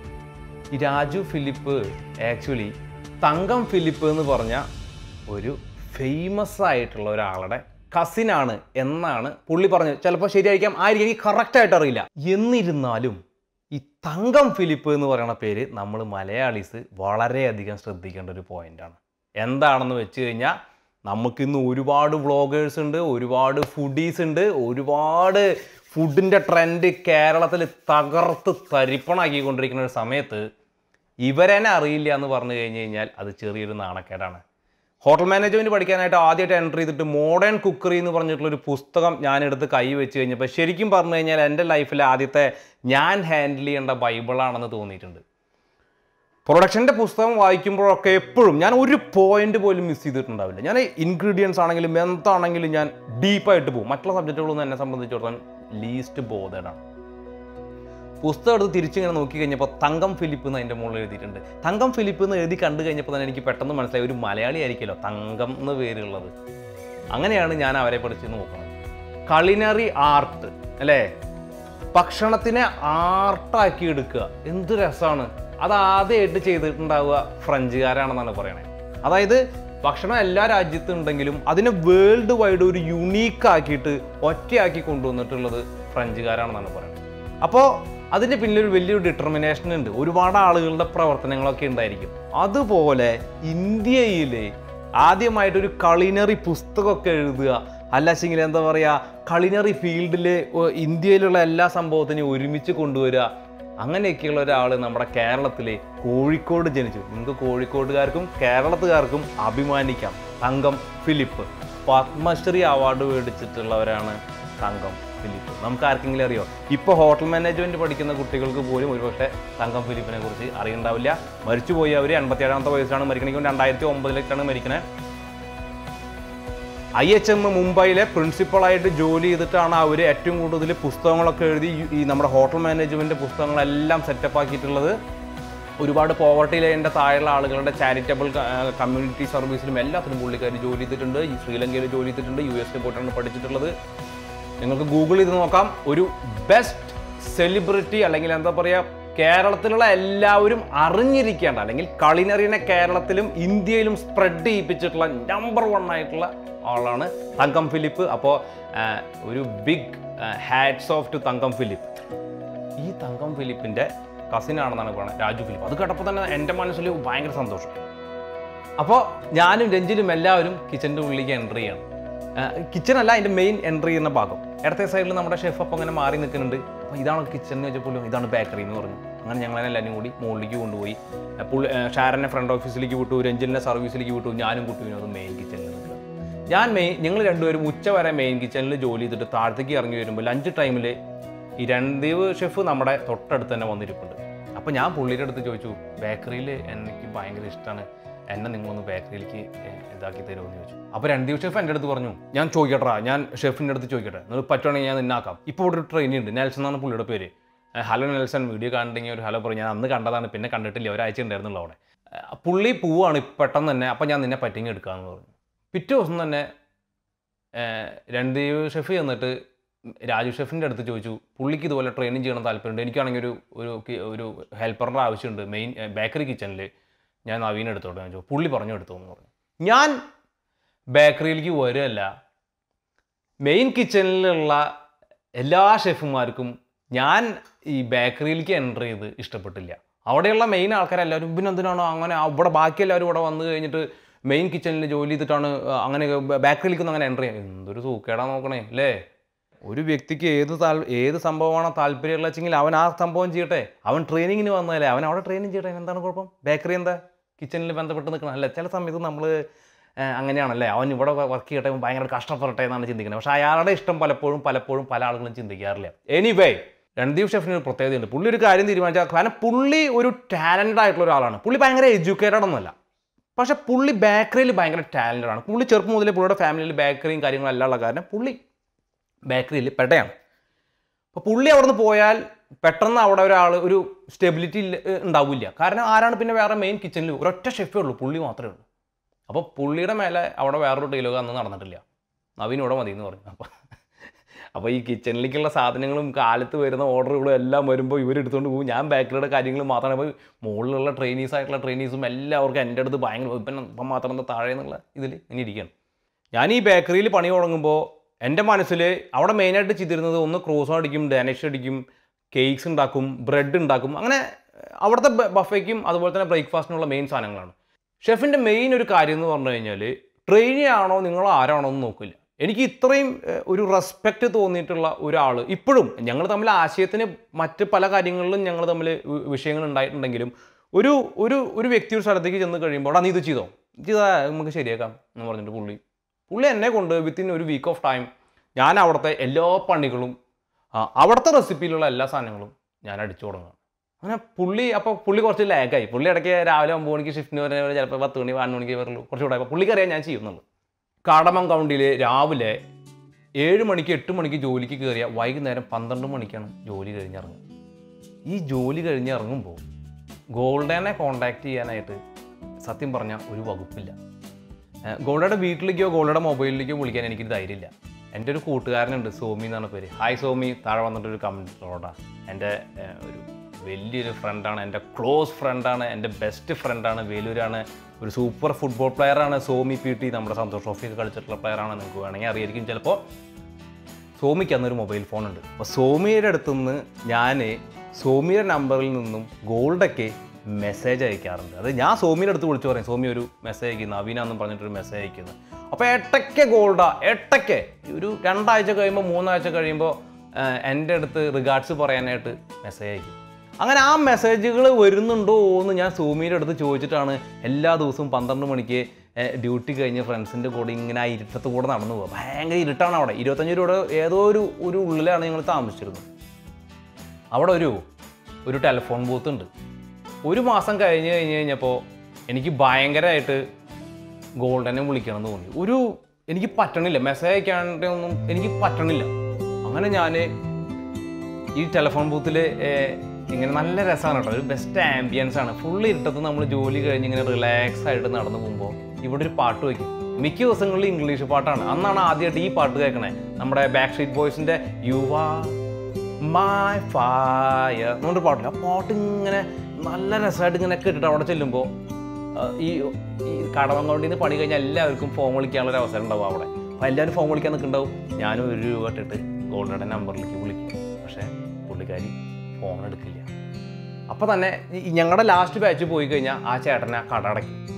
ഈ രാജു ഫിലിപ്പ് ആക്ച്വലി തങ്കം ഫിലിപ്പ് എന്ന് പറഞ്ഞ ഒരു ഫേമസ് ആയിട്ടുള്ള ഒരാളുടെ കസിനാണ് എന്നാണ് പുള്ളി പറഞ്ഞത് ചിലപ്പോൾ ശരിയായിരിക്കാം ആയിരിക്കും എനിക്ക് കറക്റ്റായിട്ട് അറിയില്ല എന്നിരുന്നാലും ഈ തങ്കം ഫിലിപ്പ് എന്ന് പറയുന്ന പേര് നമ്മൾ മലയാളീസ് വളരെയധികം ശ്രദ്ധിക്കേണ്ട ഒരു പോയിന്റാണ് എന്താണെന്ന് വെച്ച് കഴിഞ്ഞാൽ നമുക്കിന്ന് ഒരുപാട് വ്ളോഗേഴ്സ് ഉണ്ട് ഒരുപാട് ഫുഡീസ് ഉണ്ട് ഒരുപാട് ഫുഡിൻ്റെ ട്രെൻഡ് കേരളത്തിൽ തകർത്ത് തരിപ്പണാക്കിക്കൊണ്ടിരിക്കുന്ന ഒരു സമയത്ത് ഇവരെന്നെ അറിയില്ല എന്ന് പറഞ്ഞു കഴിഞ്ഞ് കഴിഞ്ഞാൽ അത് ചെറിയൊരു നാണക്കേടാണ് ഹോട്ടൽ മാനേജ്മെൻറ്റ് പഠിക്കാനായിട്ട് ആദ്യമായിട്ട് എൻ്റർ ചെയ്തിട്ട് മോഡേൺ കുക്കറി എന്ന് പറഞ്ഞിട്ടുള്ള ഒരു പുസ്തകം ഞാനെടുത്ത് കൈ വെച്ച് കഴിഞ്ഞപ്പോൾ ശരിക്കും പറഞ്ഞു കഴിഞ്ഞാൽ എൻ്റെ ലൈഫിലെ ആദ്യത്തെ ഞാൻ ഹാൻഡിൽ ചെയ്യേണ്ട ബൈബിളാണെന്ന് തോന്നിയിട്ടുണ്ട് പ്രൊഡക്ഷൻ്റെ പുസ്തകം വായിക്കുമ്പോഴൊക്കെ എപ്പോഴും ഞാൻ ഒരു പോയിന്റ് പോലും മിസ് ചെയ്തിട്ടുണ്ടാവില്ല ഞാൻ ഇൻഗ്രീഡിയൻസ് ആണെങ്കിലും എന്താണെങ്കിലും ഞാൻ ഡീപ്പായിട്ട് പോകും മറ്റുള്ള സബ്ജക്റ്റുകളൊന്നും എന്നെ സംബന്ധിച്ചിടത്തോളം ലീസ്റ്റ് ബോധേഡാണ് പുസ്തകം എടുത്ത് തിരിച്ചിങ്ങനെ നോക്കി കഴിഞ്ഞപ്പോൾ തങ്കം ഫിലിപ്പ് എന്ന് അതിൻ്റെ മുകളിൽ എഴുതിയിട്ടുണ്ട് തങ്കം ഫിലിപ്പ് എന്ന് എഴുതി കണ്ടു കഴിഞ്ഞപ്പോൾ തന്നെ എനിക്ക് പെട്ടെന്ന് മനസ്സിലായി ഒരു മലയാളി ആയിരിക്കുമല്ലോ തങ്കം എന്ന് പേരുള്ളത് അങ്ങനെയാണ് ഞാൻ അവരെ പഠിച്ച് നോക്കുന്നത് കളിനറി ആർട്ട് അല്ലേ ഭക്ഷണത്തിനെ ആർട്ടാക്കി എടുക്കുക എന്ത് രസമാണ് അത് ആദ്യമായിട്ട് ചെയ്തിട്ടുണ്ടാവുക ഫ്രഞ്ചുകാരാണെന്നാണ് പറയണത് അതായത് ഭക്ഷണം എല്ലാ രാജ്യത്തും ഉണ്ടെങ്കിലും അതിനെ വേൾഡ് വൈഡ് ഒരു യുണീക്ക് ആക്കിയിട്ട് ഒറ്റയാക്കി കൊണ്ടുവന്നിട്ടുള്ളത് ഫ്രഞ്ചുകാരാണെന്നാണ് പറയുന്നത് അപ്പോൾ അതിൻ്റെ പിന്നിൽ ഒരു വലിയൊരു ഡിറ്റർമിനേഷൻ ഉണ്ട് ഒരുപാട് ആളുകളുടെ പ്രവർത്തനങ്ങളൊക്കെ ഉണ്ടായിരിക്കും അതുപോലെ ഇന്ത്യയിൽ ആദ്യമായിട്ട് ഒരു കളിനറി പുസ്തകമൊക്കെ എഴുതുക അല്ലാച്ചെങ്കിൽ എന്താ പറയുക കളിനറി ഫീൽഡിൽ ഇന്ത്യയിലുള്ള എല്ലാ സംഭവത്തിനെയും ഒരുമിച്ച് കൊണ്ടുവരിക അങ്ങനെയൊക്കെയുള്ള ഒരാൾ നമ്മുടെ കേരളത്തിലെ കോഴിക്കോട് ജനിച്ചു നിങ്ങൾക്ക് കോഴിക്കോട്ടുകാർക്കും കേരളത്തുകാർക്കും അഭിമാനിക്കാം തങ്കം ഫിലിപ്പ് പത്മശ്രീ അവാർഡ് മേടിച്ചിട്ടുള്ളവരാണ് തങ്കം ഫിലിപ്പ് നമുക്ക് ആർക്കെങ്കിലും അറിയോ ഇപ്പോൾ ഹോട്ടൽ മാനേജ്മെന്റ് പഠിക്കുന്ന കുട്ടികൾക്ക് പോലും ഒരുപക്ഷെ തങ്കം ഫിലിപ്പിനെ കുറിച്ച് അറിയണ്ടാവില്ല മരിച്ചുപോയി അവർ എൺപത്തിയേഴാമത്തെ വയസ്സിലാണ് മരിക്കണമെങ്കിൽ രണ്ടായിരത്തി ഒമ്പതിലേക്കാണ് മരിക്കുന്നത് ഐ എച്ച് എം മുംബൈയിലെ പ്രിൻസിപ്പളായിട്ട് ജോലി ചെയ്തിട്ടാണ് അവർ ഏറ്റവും കൂടുതൽ പുസ്തകങ്ങളൊക്കെ എഴുതി ഈ- ഈ നമ്മുടെ ഹോട്ടൽ മാനേജ്മെൻറ്റ് പുസ്തകങ്ങളെല്ലാം സെറ്റപ്പ് ആക്കിയിട്ടുള്ളത് ഒരുപാട് പോവർട്ടി ലൈനിൻ്റെ താഴെയുള്ള ആളുകളുടെ ചാരിറ്റബിൾ കമ്മ്യൂണിറ്റി സർവീസിലും എല്ലാത്തിനും പുള്ളിക്കാർ ജോലി ചെയ്തിട്ടുണ്ട് ഈ ശ്രീലങ്കയിൽ ജോലി ചെയ്തിട്ടുണ്ട് യു എസിൽ പോയിട്ടാണ് പഠിച്ചിട്ടുള്ളത് നിങ്ങൾക്ക് ഗൂഗിൾ ചെയ്ത് നോക്കാം ഒരു ബെസ്റ്റ് സെലിബ്രിറ്റി അല്ലെങ്കിൽ എന്താ പറയുക കേരളത്തിലുള്ള എല്ലാവരും അറിഞ്ഞിരിക്കേണ്ട അല്ലെങ്കിൽ കളിനറിയനെ കേരളത്തിലും ഇന്ത്യയിലും സ്പ്രെഡ് ചെയ്യിപ്പിച്ചിട്ടുള്ള നമ്പർ വൺ ആയിട്ടുള്ള ആളാണ് തങ്കം ഫിലിപ്പ് അപ്പോൾ ഒരു big hats off to Thankam Philip ഈ തങ്കം ഫിലിപ്പിൻ്റെ കസിനാണെന്നാണ് പറയുന്നത് രാജു ഫിലിപ്പ് അത് കേട്ടപ്പോൾ തന്നെ എൻ്റെ മനസ്സിൽ ഭയങ്കര സന്തോഷം അപ്പോൾ ഞാനും രഞ്ജിനും എല്ലാവരും കിച്ചൻ്റെ ഉള്ളിലേക്ക് എൻ്റർ ചെയ്യണം കിച്ചൺ അല്ല അതിൻ്റെ മെയിൻ എൻട്രി ചെയ്യുന്ന ഭാഗം ഇടത്തെ സൈഡിൽ നമ്മുടെ ഷെഫ് അപ്പം അങ്ങനെ മാറി നിൽക്കുന്നുണ്ട് അപ്പോൾ ഇതാണ് കിച്ചൺ എന്ന് വെച്ചപ്പോൾ ഇതാണ് ബേക്കറി എന്ന് പറഞ്ഞു അങ്ങനെ ഞങ്ങൾ എല്ലാവരും കൂടി മുകളിലേക്ക് കൊണ്ടുപോയി ആ, പുള്ളി ആ, ഷാരനെ ഫ്രണ്ട് ഓഫീസിലേക്ക് വിട്ടു രഞ്ജലിനെ സർവീസിലേക്ക് വിട്ടു ഞാനും കുട്ടി അത് മെയിൻ കിച്ചണിൽ നിൽക്കുക ഞാൻ മെയിൻ ഞങ്ങൾ രണ്ടുപേരും ഉച്ച വരെ മെയിൻ കിച്ചണിൽ ജോലി ചെയ്തിട്ട് താഴത്തേക്ക് ഇറങ്ങി വരുമ്പോൾ ലഞ്ച് ടൈമിൽ ഈ രൺദീപ് ഷെഫ് നമ്മുടെ തൊട്ടടുത്ത് തന്നെ വന്നിരിപ്പുണ്ട് അപ്പോൾ ഞാൻ പുള്ളിയുടെ അടുത്ത് ചോദിച്ചു ബേക്കറിയിൽ എനിക്ക് ഭയങ്കര ഇഷ്ടമാണ് എന്നെ നിങ്ങളൊന്ന് ബേക്കറിയിലേക്ക് ഏഹ്, ഇതാക്കി തരുമെന്ന് ചോദിച്ചു അപ്പോൾ രൺദീപ് ഷെഫ് എൻ്റെ അടുത്ത് പറഞ്ഞു ഞാൻ ചോദിക്കട്ടെ ഞാൻ ഷെഫിൻ്റെ അടുത്ത് ചോദിക്കട്ടെ നിങ്ങൾ പറ്റുവാണെങ്കിൽ ഞാൻ നിന്നാക്കാം ഇപ്പോൾ ഇവിടെ ഒരു ട്രെയിനി ഉണ്ട് നെൽസൺ എന്നാണ് പുള്ളിയുടെ പേര് ഏഹ്, ഹലോ നെൽസൺ വീഡിയോ കണ്ടിട്ടുണ്ടെങ്കിൽ ഒരു ഹലോ പറയും ഞാൻ അന്ന് കണ്ടതാണ് പിന്നെ കണ്ടിട്ടില്ല ഒരാഴ്ച ഉണ്ടായിരുന്നുള്ളൂ അവിടെ ഏഹ്, പുള്ളി പോവാണ് പെട്ടെന്ന് തന്നെ അപ്പോൾ ഞാൻ നിന്നെ പറ്റിങ് എടുക്കാമെന്ന് പറഞ്ഞു പിറ്റേ ദിവസം തന്നെ ഏഹ്, രൺദീപ് ഷെഫ് ചെന്നിട്ട് രാജു ഷെഫിൻ്റെ അടുത്ത് ചോദിച്ചു പുള്ളിക്ക് ഇതുപോലെ ട്രെയിനിങ് ചെയ്യണം താല്പര്യമുണ്ട് എനിക്കാണെങ്കിൽ ഒരു ഒരു കി- ഒരു ഹെൽപ്പറിൻ്റെ ആവശ്യമുണ്ട് മെയിൻ ബേക്കറി കിച്ചണിൽ ഞാൻ നവീൻ എടുത്തോട്ടെ ഞാൻ ചോദിച്ചു പുള്ളി പറഞ്ഞു എടുത്തു എന്ന് പറഞ്ഞു ഞാൻ ബേക്കറിയിലേക്ക് വരികയല്ല മെയിൻ കിച്ചണിലുള്ള എല്ലാ ഷെഫുമാർക്കും ഞാൻ ഈ ബേക്കറിയിലേക്ക് എൻ്റർ ചെയ്ത് ഇഷ്ടപ്പെട്ടില്ല അവിടെയുള്ള മെയിൻ ആൾക്കാരെല്ലാവരും പിന്നെ എന്തിനാണോ അങ്ങനെ അവിടെ ബാക്കി എല്ലാവരും ഇവിടെ വന്നു കഴിഞ്ഞിട്ട് മെയിൻ കിച്ചണിൽ ജോലി ചെയ്തിട്ടാണ് അങ്ങനെ ബേക്കറിയിലേക്കൊന്നും അങ്ങനെ എൻ്റർ ചെയ്യാൻ എന്തൊരു സൂക്കേടാ നോക്കണേ അല്ലേ ഒരു വ്യക്തിക്ക് ഏത് താൽ ഏത് സംഭവമാണോ താല്പര്യമുള്ള വെച്ചെങ്കിൽ അവൻ ആ സംഭവം ചെയ്യട്ടെ അവൻ ട്രെയിനിങ്ങിന് വന്നതല്ലേ അവൻ അവിടെ ട്രെയിനിങ് ചെയ്യട്ടെ അതിന് എന്താണ് കുഴപ്പം ബേക്കറി എന്താ കിച്ചണിൽ ബന്ധപ്പെട്ട് നിൽക്കണം അല്ലേ ചില സമയത്ത് നമ്മൾ അങ്ങനെയാണല്ലേ അവൻ ഇവിടെ വർക്ക് ചെയ്യട്ടെ അവൻ ഭയങ്കര കഷ്ടപ്പെടട്ടെ എന്നാണ് ചിന്തിക്കുന്നത് പക്ഷേ അയാളുടെ ഇഷ്ടം പലപ്പോഴും പലപ്പോഴും പല ആളുകളും ചിന്തിക്കാറില്ല എനിവേ രൺദീപ് ഷെഫിന് ഒരു പ്രത്യേകതയുണ്ട് പുള്ളി ഒരു കാര്യം തീരുമാനിച്ചാൽ കാരണം പുള്ളി ഒരു ടാലൻറ്റഡ് ആയിട്ടുള്ള ഒരാളാണ് പുള്ളി ഭയങ്കര എഡ്യൂക്കേറ്റഡ് ഒന്നുമല്ല പക്ഷെ പുള്ളി ബേക്കറിയിൽ ഭയങ്കര ടാലൻറ്റഡ് ആണ് പുള്ളി ചെറുപ്പം മുതലേ പുള്ളിയുടെ ഫാമിലിയിൽ ബേക്കറിയും കാര്യങ്ങളും എല്ലാം ഉള്ള കാരണം പുള്ളി ബേക്കറിയിൽ പെടയാണ് അപ്പോൾ പുള്ളി അവിടെ നിന്ന് പോയാൽ പെട്ടെന്ന് അവിടെ ഒരാൾ ഒരു സ്റ്റെബിലിറ്റി ഉണ്ടാവില്ല കാരണം ആരാണ് പിന്നെ വേറെ മെയിൻ കിച്ചണിൽ ഒരൊറ്റ ഷെഫേ ഉള്ളൂ പുള്ളി മാത്രമേ ഉള്ളൂ അപ്പോൾ പുള്ളിയുടെ മേലെ അവിടെ വേറൊരു ഡയലോഗ് അന്ന് നടന്നിട്ടില്ല നവീൻ ഇവിടെ മതി എന്ന് പറഞ്ഞു അപ്പോൾ അപ്പോൾ ഈ കിച്ചണിലേക്കുള്ള സാധനങ്ങളും കാലത്ത് വരുന്ന ഓർഡറുകളും എല്ലാം വരുമ്പോൾ ഇവർ എടുത്തുകൊണ്ട് പോകും ഞാൻ ബേക്കറിയുടെ കാര്യങ്ങൾ മാത്രമാണ് അപ്പോൾ മുകളിലുള്ള ട്രെയിനീസ് ആയിട്ടുള്ള ട്രെയിനീസും എല്ലാവർക്കും എൻ്റെ അടുത്ത് ഭയങ്കര ഇപ്പം ഇപ്പം മാത്രം എന്താ താഴെ എന്നുള്ള ഇതിൽ ഇങ്ങനെ ഇരിക്കുകയാണ് ഞാൻ ഈ ബേക്കറിയിൽ പണി തുടങ്ങുമ്പോൾ എൻ്റെ മനസ്സിൽ അവിടെ മെയിനായിട്ട് ചെയ്തിരുന്നത് ഒന്ന് ക്രോസ് അടിക്കും ഡാനിഷ് അടിക്കും കേക്ക്സ് ഉണ്ടാക്കും ബ്രെഡ് ഉണ്ടാക്കും അങ്ങനെ ഏഹ്, അവിടുത്തെ ബഫയ്ക്കും അതുപോലെ തന്നെ ബ്രേക്ക്ഫാസ്റ്റിനുള്ള മെയിൻ സാധനങ്ങളാണ് ഷെഫിൻ്റെ മെയിൻ ഒരു കാര്യം എന്ന് പറഞ്ഞു കഴിഞ്ഞാൽ ട്രെയിനി ആണോ നിങ്ങൾ ആരാണോ എന്ന് നോക്കില്ല എനിക്ക് ഇത്രയും ഏഹ്, ഒരു റെസ്പെക്റ്റ് തോന്നിയിട്ടുള്ള ഒരാൾ ഇപ്പോഴും ഞങ്ങൾ തമ്മിൽ ആശയത്തിന് മറ്റ് പല കാര്യങ്ങളിലും ഞങ്ങൾ തമ്മിൽ വി- വിഷയങ്ങൾ ഉണ്ടായിട്ടുണ്ടെങ്കിലും ഒരു ഒരു ഒരു വ്യക്തി ഒരു സ്ഥലത്തേക്ക് ചെന്ന് കഴിയുമ്പോൾ "എടാ, നീ ഇത് ചെയ്തോ ചെയ്താ നമുക്ക് ശരിയാക്കാം എന്ന് പറഞ്ഞിട്ട് പുള്ളി പുള്ളി എന്നെ കൊണ്ട് വിത്തിൻ ഒരു വീക്ക് ഓഫ് ടൈം ഞാൻ അവിടുത്തെ എല്ലാ പണികളും ആ, അവിടുത്തെ റെസിപ്പിയിലുള്ള എല്ലാ സാധനങ്ങളും ഞാൻ അടിച്ചു തുടങ്ങുക അങ്ങനെ പുള്ളി അപ്പോൾ പുള്ളി കുറച്ച് ലാഗായി പുള്ളി ഇടയ്ക്ക് രാവിലെ ഒമ്പത് മണിക്ക് ഷിഫ്റ്റിന് വരുന്ന ചിലപ്പോൾ പത്ത് മണി പതിനൊന്ന് മണിക്ക് വരുള്ളൂ കുറച്ചുകൂടെ അപ്പോൾ പുള്ളിക്കറിയാം ഞാൻ ചെയ്യുന്നുള്ളൂ കാടമം കൗണ്ടിയിൽ രാവിലെ ഏഴ് മണിക്ക് എട്ട് മണിക്ക് ജോലിക്ക് കയറിയ വൈകുന്നേരം പന്ത്രണ്ട് മണിക്കാണ് ജോലി കഴിഞ്ഞിറങ്ങുക ഈ ജോലി കഴിഞ്ഞ് ഇറങ്ങുമ്പോൾ ഗോൾഡനെ കോണ്ടാക്ട് ചെയ്യാനായിട്ട് സത്യം പറഞ്ഞാൽ ഒരു വകുപ്പില്ല ഏഹ് ഗോൾഡയുടെ വീട്ടിലേക്കോ ഗോൾഡയുടെ മൊബൈലിലേക്കോ വിളിക്കാൻ എനിക്കൊരു ധൈര്യമില്ല എൻ്റെ ഒരു കൂട്ടുകാരനുണ്ട് സോമി എന്നാണ് പേര് ഹായ് സോമി താഴെ വന്നിട്ടൊരു കമൻറ്റ് റോഡാണ് എൻ്റെ ഏഹ്, ഒരു വലിയൊരു ഫ്രണ്ടാണ് എൻ്റെ ക്ലോസ് ഫ്രണ്ടാണ് എൻ്റെ ബെസ്റ്റ് ഫ്രണ്ടാണ് വേലൂരാണ് ഒരു സൂപ്പർ ഫുട്ബോൾ പ്ലെയറാണ് സോമി പി ടി നമ്മുടെ സന്തോഷ് ട്രോഫിയൊക്കെ കളിച്ചിട്ടുള്ള പ്ലെയറാണ് നിങ്ങൾക്ക് വേണമെങ്കിൽ അറിയായിരിക്കും ചിലപ്പോൾ സോമിക്ക് അന്നൊരു മൊബൈൽ ഫോൺ ഉണ്ട് അപ്പോൾ സോമിയുടെ അടുത്തുനിന്ന് ഞാൻ സോമിയുടെ നമ്പറിൽ നിന്നും ഗോൾഡൊക്കെ മെസ്സേജ് അയക്കാറുണ്ട് അത് ഞാൻ സോമിയുടെ അടുത്ത് വിളിച്ചു പറയും സോമി ഒരു മെസ്സേജ് അയക്കുന്നു നവീനാന്നും പറഞ്ഞിട്ടൊരു മെസ്സേജ് അയക്കുന്നു അപ്പോൾ എട്ടയ്ക്ക് ഗോൾഡാ എട്ടയ്ക്ക് ഒരു രണ്ടാഴ്ച കഴിയുമ്പോൾ മൂന്നാഴ്ച കഴിയുമ്പോൾ എൻ്റെ അടുത്ത് റിഗാർഡ്സ് പറയാനായിട്ട് മെസ്സേജ് അയക്കും അങ്ങനെ ആ മെസ്സേജുകൾ വരുന്നുണ്ടോ എന്ന് ഞാൻ സോമിയുടെ അടുത്ത് ചോദിച്ചിട്ടാണ് എല്ലാ ദിവസവും പന്ത്രണ്ട് മണിക്ക് ഡ്യൂട്ടി കഴിഞ്ഞ് ഫ്രണ്ട്സിൻ്റെ കൂടെ ഇങ്ങനെ ആ ഇരുട്ടത്ത് കൂടെ നടന്നു പോകുക ഭയങ്കര ഇരുട്ടാണ് അവിടെ ഇരുപത്തഞ്ച് രൂപയുടെ ഏതോ ഒരു ഒരു ഉള്ളിലാണ് ഞങ്ങൾ താമസിച്ചിരുന്നത് അവിടെ ഒരു ഒരു ടെലിഫോൺ ബൂത്ത് ഉണ്ട് ഒരു മാസം കഴിഞ്ഞ് കഴിഞ്ഞ് കഴിഞ്ഞപ്പോൾ എനിക്ക് ഭയങ്കരമായിട്ട് ഗോൾഡനെ വിളിക്കണം എന്ന് തോന്നി ഒരു എനിക്ക് പറ്റണില്ല മെസ്സേജ് അയക്കാണ്ട് ഒന്നും എനിക്ക് പറ്റണില്ല അങ്ങനെ ഞാൻ ഈ ടെലിഫോൺ ബൂത്തിൽ ഇങ്ങനെ നല്ല രസമാണ് കേട്ടോ ഒരു ബെസ്റ്റ് ആംബിയൻസ് ആണ് ഫുൾ ഇരുട്ടത്ത് നമ്മൾ ജോലി കഴിഞ്ഞ് ഇങ്ങനെ റിലാക്സ് ആയിട്ട് നടന്നു പോകുമ്പോൾ ഇവിടെ ഒരു പാട്ട് വയ്ക്കും മിക്ക ദിവസങ്ങളിൽ ഇംഗ്ലീഷ് പാട്ടാണ് അന്നാണ് ആദ്യമായിട്ട് ഈ പാട്ട് കേൾക്കണേ നമ്മുടെ ബാക്ക് സ്ട്രീറ്റ് ബോയ്സിൻ്റെ യുവ മൈ ഫയർ എന്നൊരു പാട്ടില്ല ആ പാട്ട് ഇങ്ങനെ നല്ല രസമായിട്ട് ഇങ്ങനെ കേട്ടിട്ട് അവിടെ ചെല്ലുമ്പോൾ ഈ ഈ കടവങ്കോണ്ടിൽ നിന്ന് പണി കഴിഞ്ഞാൽ എല്ലാവർക്കും ഫോൺ വിളിക്കാനുള്ള ഒരു അവസരം ഉണ്ടാവും അവിടെ അപ്പോൾ എല്ലാവരും ഫോൺ വിളിക്കാൻ നിൽക്കുന്നുണ്ടാവും ഞാനും ഒരു രൂപ ഇട്ടിട്ട് ഗോൾഡയുടെ നമ്പറിലേക്ക് വിളിക്കും പക്ഷേ പുള്ളിക്കാരി ഫോൺ എടുക്കില്ല അപ്പോൾ തന്നെ ഞങ്ങളുടെ ലാസ്റ്റ് ബാച്ച് പോയി കഴിഞ്ഞാൽ ആ ചേട്ടനെ കട അടയ്ക്കും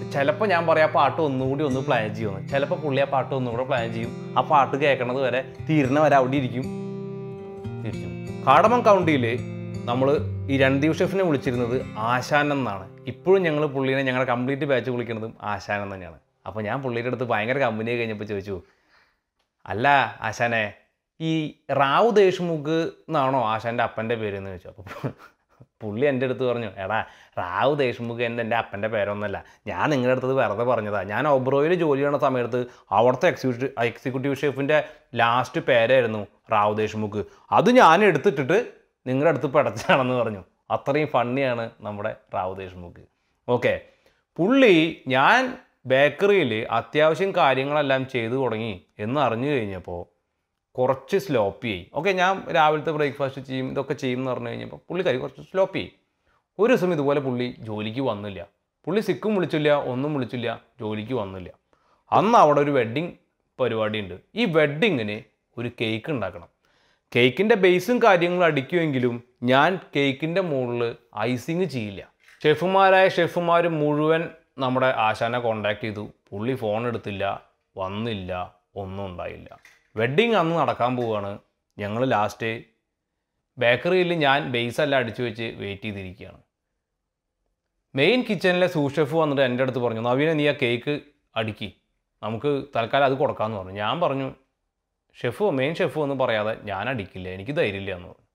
ചിലപ്പോൾ ഞാൻ പറയാം ആ പാട്ട് ഒന്നുകൂടി ഒന്ന് പ്ലാൻ ചെയ്യുമെന്ന് ചിലപ്പോൾ പുള്ളി ആ പാട്ട് ഒന്നുകൂടെ പ്ലാൻ ചെയ്യും ആ പാട്ട് കേൾക്കണത് വരെ തീരുന്ന വരെ അവിടെ ഇരിക്കും തിരിച്ചു കാടമം കൗണ്ടിയിൽ നമ്മൾ ഈ രൺദീപ് ഷെഫിനെ വിളിച്ചിരുന്നത് ആശാൻ എന്നാണ് ഇപ്പോഴും ഞങ്ങൾ പുള്ളീനെ ഞങ്ങളുടെ കംപ്ലീറ്റ് ബാച്ച് വിളിക്കുന്നതും ആശാൻ എന്ന് തന്നെയാണ് അപ്പോൾ ഞാൻ പുള്ളിയുടെ അടുത്ത് ഭയങ്കര കമ്പനി കഴിഞ്ഞപ്പോൾ ചോദിച്ചു അല്ല ആശാനെ ഈ റാവു ദേശ്മുഖ് എന്നാണോ ആശാൻ്റെ അപ്പൻ്റെ പേര് എന്ന് ചോദിച്ചു അപ്പോൾ പുള്ളി എൻ്റെ അടുത്ത് പറഞ്ഞു എടാ റാവു ദേശ്മുഖ് എൻ്റെ എൻ്റെ അപ്പൻ്റെ പേരൊന്നുമല്ല ഞാൻ നിങ്ങളുടെ അടുത്തത് വെറുതെ പറഞ്ഞതാ ഞാൻ ഒബ്രോയിൽ ജോലി ചെയ്യുന്ന സമയത്ത് അവിടുത്തെ എക്സിക്യൂട്ടീവ് എക്സിക്യൂട്ടീവ് ഷെഫിൻ്റെ ലാസ്റ്റ് പേരായിരുന്നു റാവു ദേശ്മുഖ് അത് ഞാൻ എടുത്തിട്ടിട്ട് നിങ്ങളുടെ അടുത്ത് പടച്ചാണെന്ന് പറഞ്ഞു അത്രയും ഫണ്ണിയാണ് നമ്മുടെ റാവു ദേശ്മുഖ് ഓക്കെ പുള്ളി ഞാൻ ബേക്കറിയിൽ അത്യാവശ്യം കാര്യങ്ങളെല്ലാം ചെയ്തു തുടങ്ങി എന്ന് അറിഞ്ഞു കഴിഞ്ഞപ്പോൾ കുറച്ച് സ്ലോപ്പി ആയി ഓക്കെ ഞാൻ രാവിലത്തെ ബ്രേക്ക്ഫാസ്റ്റ് ചെയ്യും ഇതൊക്കെ ചെയ്യും എന്ന് പറഞ്ഞു കഴിഞ്ഞപ്പോൾ പുള്ളിക്കാരി കുറച്ച് സ്ലോപ്പി ആയി ഒരു ദിവസം ഇതുപോലെ പുള്ളി ജോലിക്ക് വന്നില്ല പുള്ളി സിക്കും വിളിച്ചില്ല ഒന്നും വിളിച്ചില്ല ജോലിക്ക് വന്നില്ല അന്ന് അവിടെ ഒരു വെഡ്ഡിങ് പരിപാടി ഉണ്ട് ഈ വെഡ്ഡിങ്ങിന് ഒരു കേക്ക് ഉണ്ടാക്കണം കേക്കിൻ്റെ ബേസും കാര്യങ്ങളും അടിക്കുമെങ്കിലും ഞാൻ കേക്കിൻ്റെ മുകളിൽ ഐസിങ് ചെയ്യില്ല ഷെഫുമാരായ ഷെഫുമാർ മുഴുവൻ നമ്മുടെ ആശാനെ കോണ്ടാക്ട് ചെയ്തു പുള്ളി ഫോൺ എടുത്തില്ല വന്നില്ല ഒന്നും ഉണ്ടായില്ല വെഡ്ഡിങ് അന്ന് നടക്കാൻ പോവുകയാണ് ഞങ്ങൾ ലാസ്റ്റ് ബേക്കറിയിൽ ഞാൻ ബേസ് എല്ലാം അടിച്ചു വെച്ച് വെയിറ്റ് ചെയ്തിരിക്കുകയാണ് മെയിൻ കിച്ചണിലെ സൂഷെഫ് വന്നിട്ട് എൻ്റെ അടുത്ത് പറഞ്ഞു നവീനെ നീ ആ കേക്ക് അടുക്കി നമുക്ക് തൽക്കാലം അത് കൊടുക്കാമെന്ന് പറഞ്ഞു ഞാൻ പറഞ്ഞു ഷെഫ് മെയിൻ ഷെഫ് ഒന്നും പറയാതെ ഞാൻ അടിക്കില്ല എനിക്ക് ധൈര്യമില്ല എന്ന് പറഞ്ഞു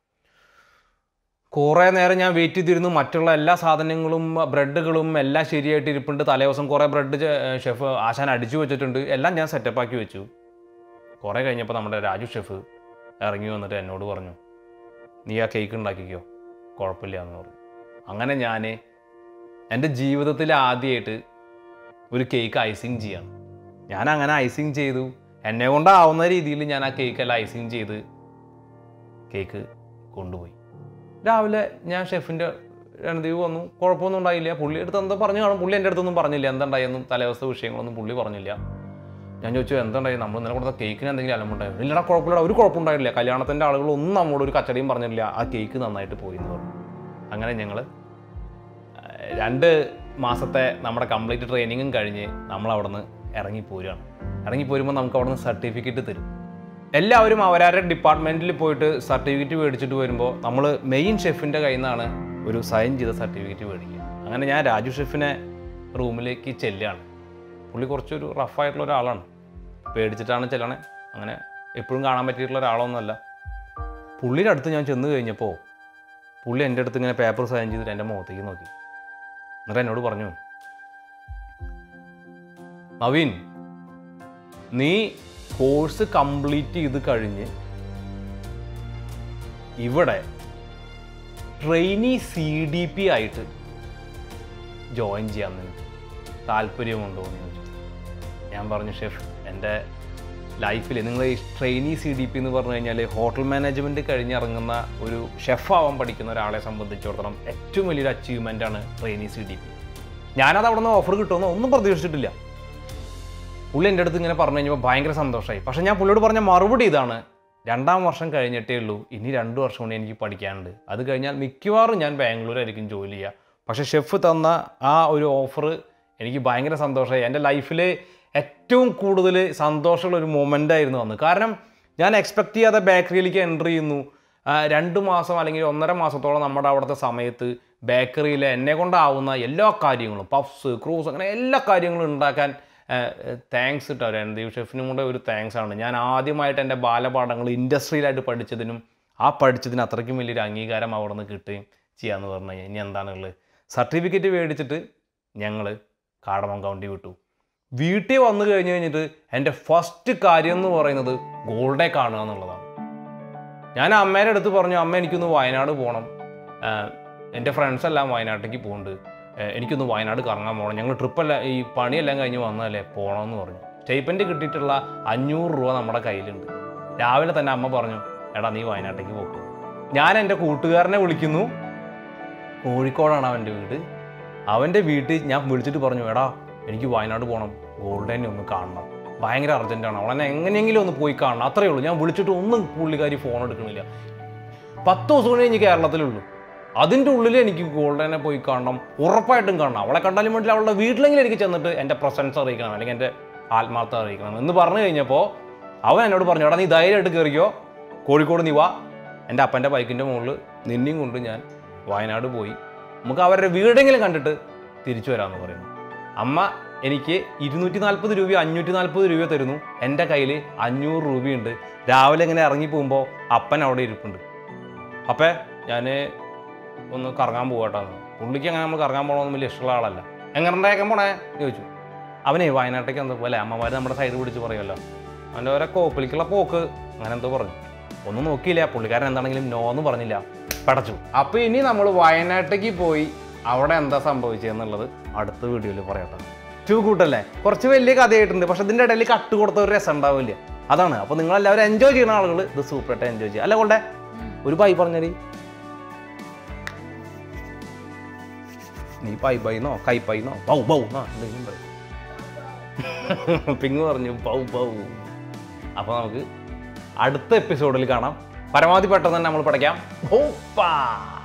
കുറേ നേരം ഞാൻ വെയിറ്റ് ചെയ്തിരുന്നു മറ്റുള്ള എല്ലാ സാധനങ്ങളും ബ്രെഡുകളും എല്ലാം ശരിയായിട്ട് ഇരിപ്പുണ്ട് തലേദിവസം കുറേ ബ്രെഡ് ഷെഫ് ആശാൻ അടിച്ചു വെച്ചിട്ടുണ്ട് എല്ലാം ഞാൻ സെറ്റപ്പാക്കി വെച്ചു കുറേ കഴിഞ്ഞപ്പോൾ നമ്മുടെ രാജു ഷെഫ് ഇറങ്ങി വന്നിട്ട് എന്നോട് പറഞ്ഞു നീ ആ കേക്ക് ഉണ്ടാക്കിക്കോ കുഴപ്പമില്ല എന്ന് പറഞ്ഞു അങ്ങനെ ഞാൻ എൻ്റെ ജീവിതത്തിൽ ആദ്യമായിട്ട് ഒരു കേക്ക് ഐസിങ് ചെയ്യാണ് ഞാൻ അങ്ങനെ ഐസിങ് ചെയ്തു എന്നെ കൊണ്ടാവുന്ന രീതിയിൽ ഞാൻ ആ കേക്കെല്ലാം ഐസിങ് ചെയ്ത് കേക്ക് കൊണ്ടുപോയി രാവിലെ ഞാൻ ഷെഫിൻ്റെ രണ്ടീവ് വന്നു കുഴപ്പമൊന്നും ഉണ്ടായില്ല പുള്ളി അടുത്ത് എന്താ പറഞ്ഞു കാണും പുള്ളി എൻ്റെ അടുത്തൊന്നും പറഞ്ഞില്ല എന്തുണ്ടായെന്നും തലേദിവസത്തെ വിഷയങ്ങളൊന്നും പുള്ളി പറഞ്ഞില്ല ഞാൻ ചോദിച്ചു എന്തുണ്ടായി നമ്മൾ ഇന്നലെ കൊടുത്ത കേക്കിന് എന്തെങ്കിലും അലമ്പുണ്ടായിരുന്നു ഇല്ലടാ കുഴപ്പമില്ല ഒരു കുഴപ്പമുണ്ടായില്ല കല്യാണത്തിൻ്റെ ആളുകളൊന്നും നമ്മളോട് ഒരു കച്ചടിയും പറഞ്ഞില്ല ആ കേക്ക് നന്നായിട്ട് പോയി എന്ന് പറഞ്ഞു അങ്ങനെ ഞങ്ങൾ രണ്ട് മാസത്തെ നമ്മുടെ കംപ്ലീറ്റ് ട്രെയിനിങ്ങും കഴിഞ്ഞ് നമ്മൾ അവിടെ നിന്ന് ഇറങ്ങിപ്പോരുകയാണ് ഇറങ്ങിപ്പോരുമ്പോൾ നമുക്ക് അവിടെ നിന്ന് സർട്ടിഫിക്കറ്റ് തരും എല്ലാവരും അവരവരുടെ ഡിപ്പാർട്ട്മെൻറ്റിൽ പോയിട്ട് സർട്ടിഫിക്കറ്റ് മേടിച്ചിട്ട് വരുമ്പോൾ നമ്മൾ മെയിൻ ഷെഫിൻ്റെ കയ്യിൽ നിന്നാണ് ഒരു സൈൻ ചെയ്ത സർട്ടിഫിക്കറ്റ് മേടിക്കുക അങ്ങനെ ഞാൻ രാജു ഷെഫിനെ റൂമിലേക്ക് ചെല്ലുകയാണ് പുള്ളി കുറച്ചൊരു റഫായിട്ടുള്ള ഒരാളാണ് പേടിച്ചിട്ടാണ് ചെല്ലണേ അങ്ങനെ എപ്പോഴും കാണാൻ പറ്റിയിട്ടുള്ള ഒരാളൊന്നുമല്ല പുള്ളിയുടെ അടുത്ത് ഞാൻ ചെന്ന് കഴിഞ്ഞപ്പോൾ പുള്ളി എൻ്റെ അടുത്ത് ഇങ്ങനെ പേപ്പർ സൈൻ ചെയ്തിട്ട് എൻ്റെ മുഖത്തേക്ക് നോക്കി എന്നിട്ട് എന്നോട് പറഞ്ഞു നവീൻ നീ കോഴ്സ് കംപ്ലീറ്റ് ചെയ്ത് കഴിഞ്ഞ് ഇവിടെ ട്രെയിനി സി ഡി പി ആയിട്ട് ജോയിൻ ചെയ്യാൻ നിനക്ക് താല്പര്യമുണ്ടോ എന്ന് ചോദിച്ചു ഞാൻ പറഞ്ഞു ഷെഫ് എൻ്റെ ലൈഫിൽ നിങ്ങൾ ഈ ട്രെയിനി സി ഡി പി എന്ന് പറഞ്ഞു കഴിഞ്ഞാൽ ഹോട്ടൽ മാനേജ്മെൻറ്റ് കഴിഞ്ഞിറങ്ങുന്ന ഒരു ഷെഫാവാൻ പഠിക്കുന്ന ഒരാളെ സംബന്ധിച്ചിടത്തോളം ഏറ്റവും വലിയൊരു അച്ചീവ്മെൻ്റ് ആണ് ട്രെയിനി സി ഡി പി ഞാനത് അവിടെ നിന്ന് ഓഫർ കിട്ടുമെന്ന് ഒന്നും പ്രതീക്ഷിച്ചിട്ടില്ല പുള്ളി എൻ്റെ അടുത്ത് ഇങ്ങനെ പറഞ്ഞു കഴിഞ്ഞപ്പോൾ ഭയങ്കര സന്തോഷമായി പക്ഷേ ഞാൻ പുള്ളിയോട് പറഞ്ഞ മറുപടി ഇതാണ് രണ്ടാം വർഷം കഴിഞ്ഞിട്ടേ ഉള്ളൂ ഇനി രണ്ട് വർഷം കൂടി എനിക്ക് പഠിക്കാനുണ്ട് അത് കഴിഞ്ഞാൽ മിക്കവാറും ഞാൻ ബാംഗ്ലൂരായിരിക്കും ജോലി ചെയ്യുക പക്ഷേ ഷെഫ് തന്ന ആ ഒരു ഓഫർ എനിക്ക് ഭയങ്കര സന്തോഷമായി എൻ്റെ ലൈഫിൽ ഏറ്റവും കൂടുതൽ സന്തോഷമുള്ള ഒരു മൊമെൻ്റ് ആയിരുന്നു അന്ന് കാരണം ഞാൻ എക്സ്പെക്ട് ചെയ്യാതെ ബേക്കറിയിലേക്ക് എൻ്റർ ചെയ്യുന്നു ആ, രണ്ട് മാസം അല്ലെങ്കിൽ ഒന്നര മാസത്തോളം നമ്മുടെ അവിടുത്തെ സമയത്ത് ബേക്കറിയിൽ എന്നെ കൊണ്ടാവുന്ന എല്ലാ കാര്യങ്ങളും പഫ്സ് ക്രൂസ് അങ്ങനെ എല്ലാ കാര്യങ്ങളും ഉണ്ടാക്കാൻ താങ്ക്സ് കേട്ടോ രൺദീപ് ഷെഫിനും കൂടെ ഒരു താങ്ക്സ് ആണ് ഞാൻ ആദ്യമായിട്ട് എൻ്റെ ബാലപാഠങ്ങൾ ഇൻഡസ്ട്രിയിലായിട്ട് പഠിച്ചതിനും ആ പഠിച്ചതിന് അത്രയ്ക്കും വലിയൊരു അംഗീകാരം അവിടെ നിന്ന് കിട്ടുകയും ചെയ്യാമെന്ന് പറഞ്ഞു കഴിഞ്ഞാൽ ഇനി എന്താണുള്ളത് സർട്ടിഫിക്കറ്റ് മേടിച്ചിട്ട് ഞങ്ങൾ കാടമം കൗണ്ടി വിട്ടു വീട്ടിൽ വന്നു കഴിഞ്ഞ് കഴിഞ്ഞിട്ട് എൻ്റെ ഫസ്റ്റ് കാര്യം എന്ന് പറയുന്നത് ഗോൾഡേ കാണുക എന്നുള്ളതാണ് ഞാൻ അമ്മേൻ്റെ അടുത്ത് പറഞ്ഞു അമ്മ എനിക്കൊന്ന് വയനാട് പോകണം ആഹ് എൻ്റെ ഫ്രണ്ട്സ് എല്ലാം വയനാട്ടിലേക്ക് പോകുന്നുണ്ട് ആഹ് എനിക്കൊന്ന് വയനാട് കറങ്ങാൻ പോകണം ഞങ്ങൾ ട്രിപ്പെല്ലാം ഈ പണിയെല്ലാം കഴിഞ്ഞ് വന്നതല്ലേ പോകണമെന്ന് പറഞ്ഞു സ്റ്റേപ്പൻറ്റ് കിട്ടിയിട്ടുള്ള അഞ്ഞൂറ് രൂപ നമ്മുടെ കയ്യിലുണ്ട് രാവിലെ തന്നെ അമ്മ പറഞ്ഞു എടാ നീ വയനാട്ടിലേക്ക് പോക്കും ഞാൻ എൻ്റെ കൂട്ടുകാരനെ വിളിക്കുന്നു കോഴിക്കോടാണ് അവൻ്റെ വീട് അവൻ്റെ വീട്ടിൽ ഞാൻ വിളിച്ചിട്ട് പറഞ്ഞു എടാ എനിക്ക് വയനാട് പോകണം ഗോൾഡനെ ഒന്ന് കാണണം ഭയങ്കര അർജൻറ്റാണ് അവളെന്നെ എങ്ങനെയെങ്കിലും ഒന്ന് പോയി കാണണം അത്രയേ ഉള്ളൂ ഞാൻ വിളിച്ചിട്ട് ഒന്നും പുള്ളിക്കാരി ഫോൺ എടുക്കണില്ല പത്ത് ദിവസം കൊണ്ട് കഴിഞ്ഞ് കേരളത്തിലുള്ളൂ അതിൻ്റെ ഉള്ളിൽ എനിക്ക് ഗോൾഡനെ പോയി കാണണം ഉറപ്പായിട്ടും കാണണം അവളെ കണ്ടാലും വേണ്ടില്ല അവളുടെ വീട്ടിലെങ്കിലും എനിക്ക് ചെന്നിട്ട് എൻ്റെ പ്രസൻസ് അറിയിക്കണം അല്ലെങ്കിൽ എൻ്റെ ആത്മാർത്ഥ അറിയിക്കണം എന്ന് പറഞ്ഞു കഴിഞ്ഞപ്പോൾ അവൻ എന്നോട് പറഞ്ഞു എടാ നീ ധൈര്യമായിട്ട് കയറിക്കോ കോഴിക്കോട് നീ വാ എൻ്റെ അപ്പൻ്റെ ബൈക്കിൻ്റെ മുകളിൽ നിന്നെയും കൊണ്ട് ഞാൻ വയനാട് പോയി നമുക്ക് അവരുടെ വീടെങ്കിലും കണ്ടിട്ട് തിരിച്ചു വരാമെന്ന് പറയുന്നു അമ്മ എനിക്ക് ഇരുന്നൂറ്റി നാൽപ്പത് രൂപ അഞ്ഞൂറ്റി നാൽപ്പത് രൂപ തരുന്നു എൻ്റെ കയ്യിൽ അഞ്ഞൂറ് രൂപയുണ്ട് രാവിലെ ഇങ്ങനെ ഇറങ്ങി പോകുമ്പോൾ അപ്പൻ അവിടെ ഇരിപ്പുണ്ട് അപ്പേ ഞാൻ ഒന്ന് കറങ്ങാൻ പോകട്ടോ പുള്ളിക്ക് അങ്ങനെ നമ്മൾ കറങ്ങാൻ പോകണമെന്ന് വലിയ ഇഷ്ടമുള്ള ആളല്ല എങ്ങനെ ഉണ്ടായേക്കാൻ പോണേ എന്ന് ചോദിച്ചു അവനെ വയനാട്ടിലേക്ക് എന്താ പോലെ അമ്മമാർ നമ്മുടെ സൈഡ് പിടിച്ച് പറയുമല്ലോ അവൻ്റെ ഓരോ കോപ്പിലേക്കുള്ള പോക്ക് അങ്ങനെ എന്തോ പറഞ്ഞു ഒന്നും നോക്കിയില്ല പുള്ളിക്കാരൻ എന്താണെങ്കിലും നോ എന്ന് പറഞ്ഞില്ല പടച്ചു അപ്പോൾ ഇനി നമ്മൾ വയനാട്ടിലേക്ക് പോയി അവിടെ എന്താ സംഭവിച്ചതെന്നുള്ളത് അടുത്ത വീഡിയോയിൽ പറയട്ടെ ടു കൂട്ടല്ലേ കുറച്ച് വലിയ കഥയായിട്ടുണ്ട് പക്ഷെ ഇതിൻ്റെ ഇടയിൽ കട്ട് കൊടുത്ത ഒരു രസം ഉണ്ടാവില്ല അതാണ് അപ്പോൾ നിങ്ങളെല്ലാവരും എൻജോയ് ചെയ്യുന്ന ആളുകൾ ഇത് സൂപ്പറായിട്ട് എൻജോയ് ചെയ്യുക അല്ല കൊണ്ടേ ഒരു ബൈ പറഞ്ഞടി നീ പൈ ബൈന്നോ കൈ പൈന്നോ ബൗ ബൗ എന്നോ എന്തെങ്കിലും പറയും പിങ് പറഞ്ഞു ബൗ ബൗ അപ്പോൾ നമുക്ക് അടുത്ത എപ്പിസോഡിൽ കാണാം പരമാവധി പെട്ടെന്ന് തന്നെ നമ്മൾ പഠിക്കാം ഓപ്പാ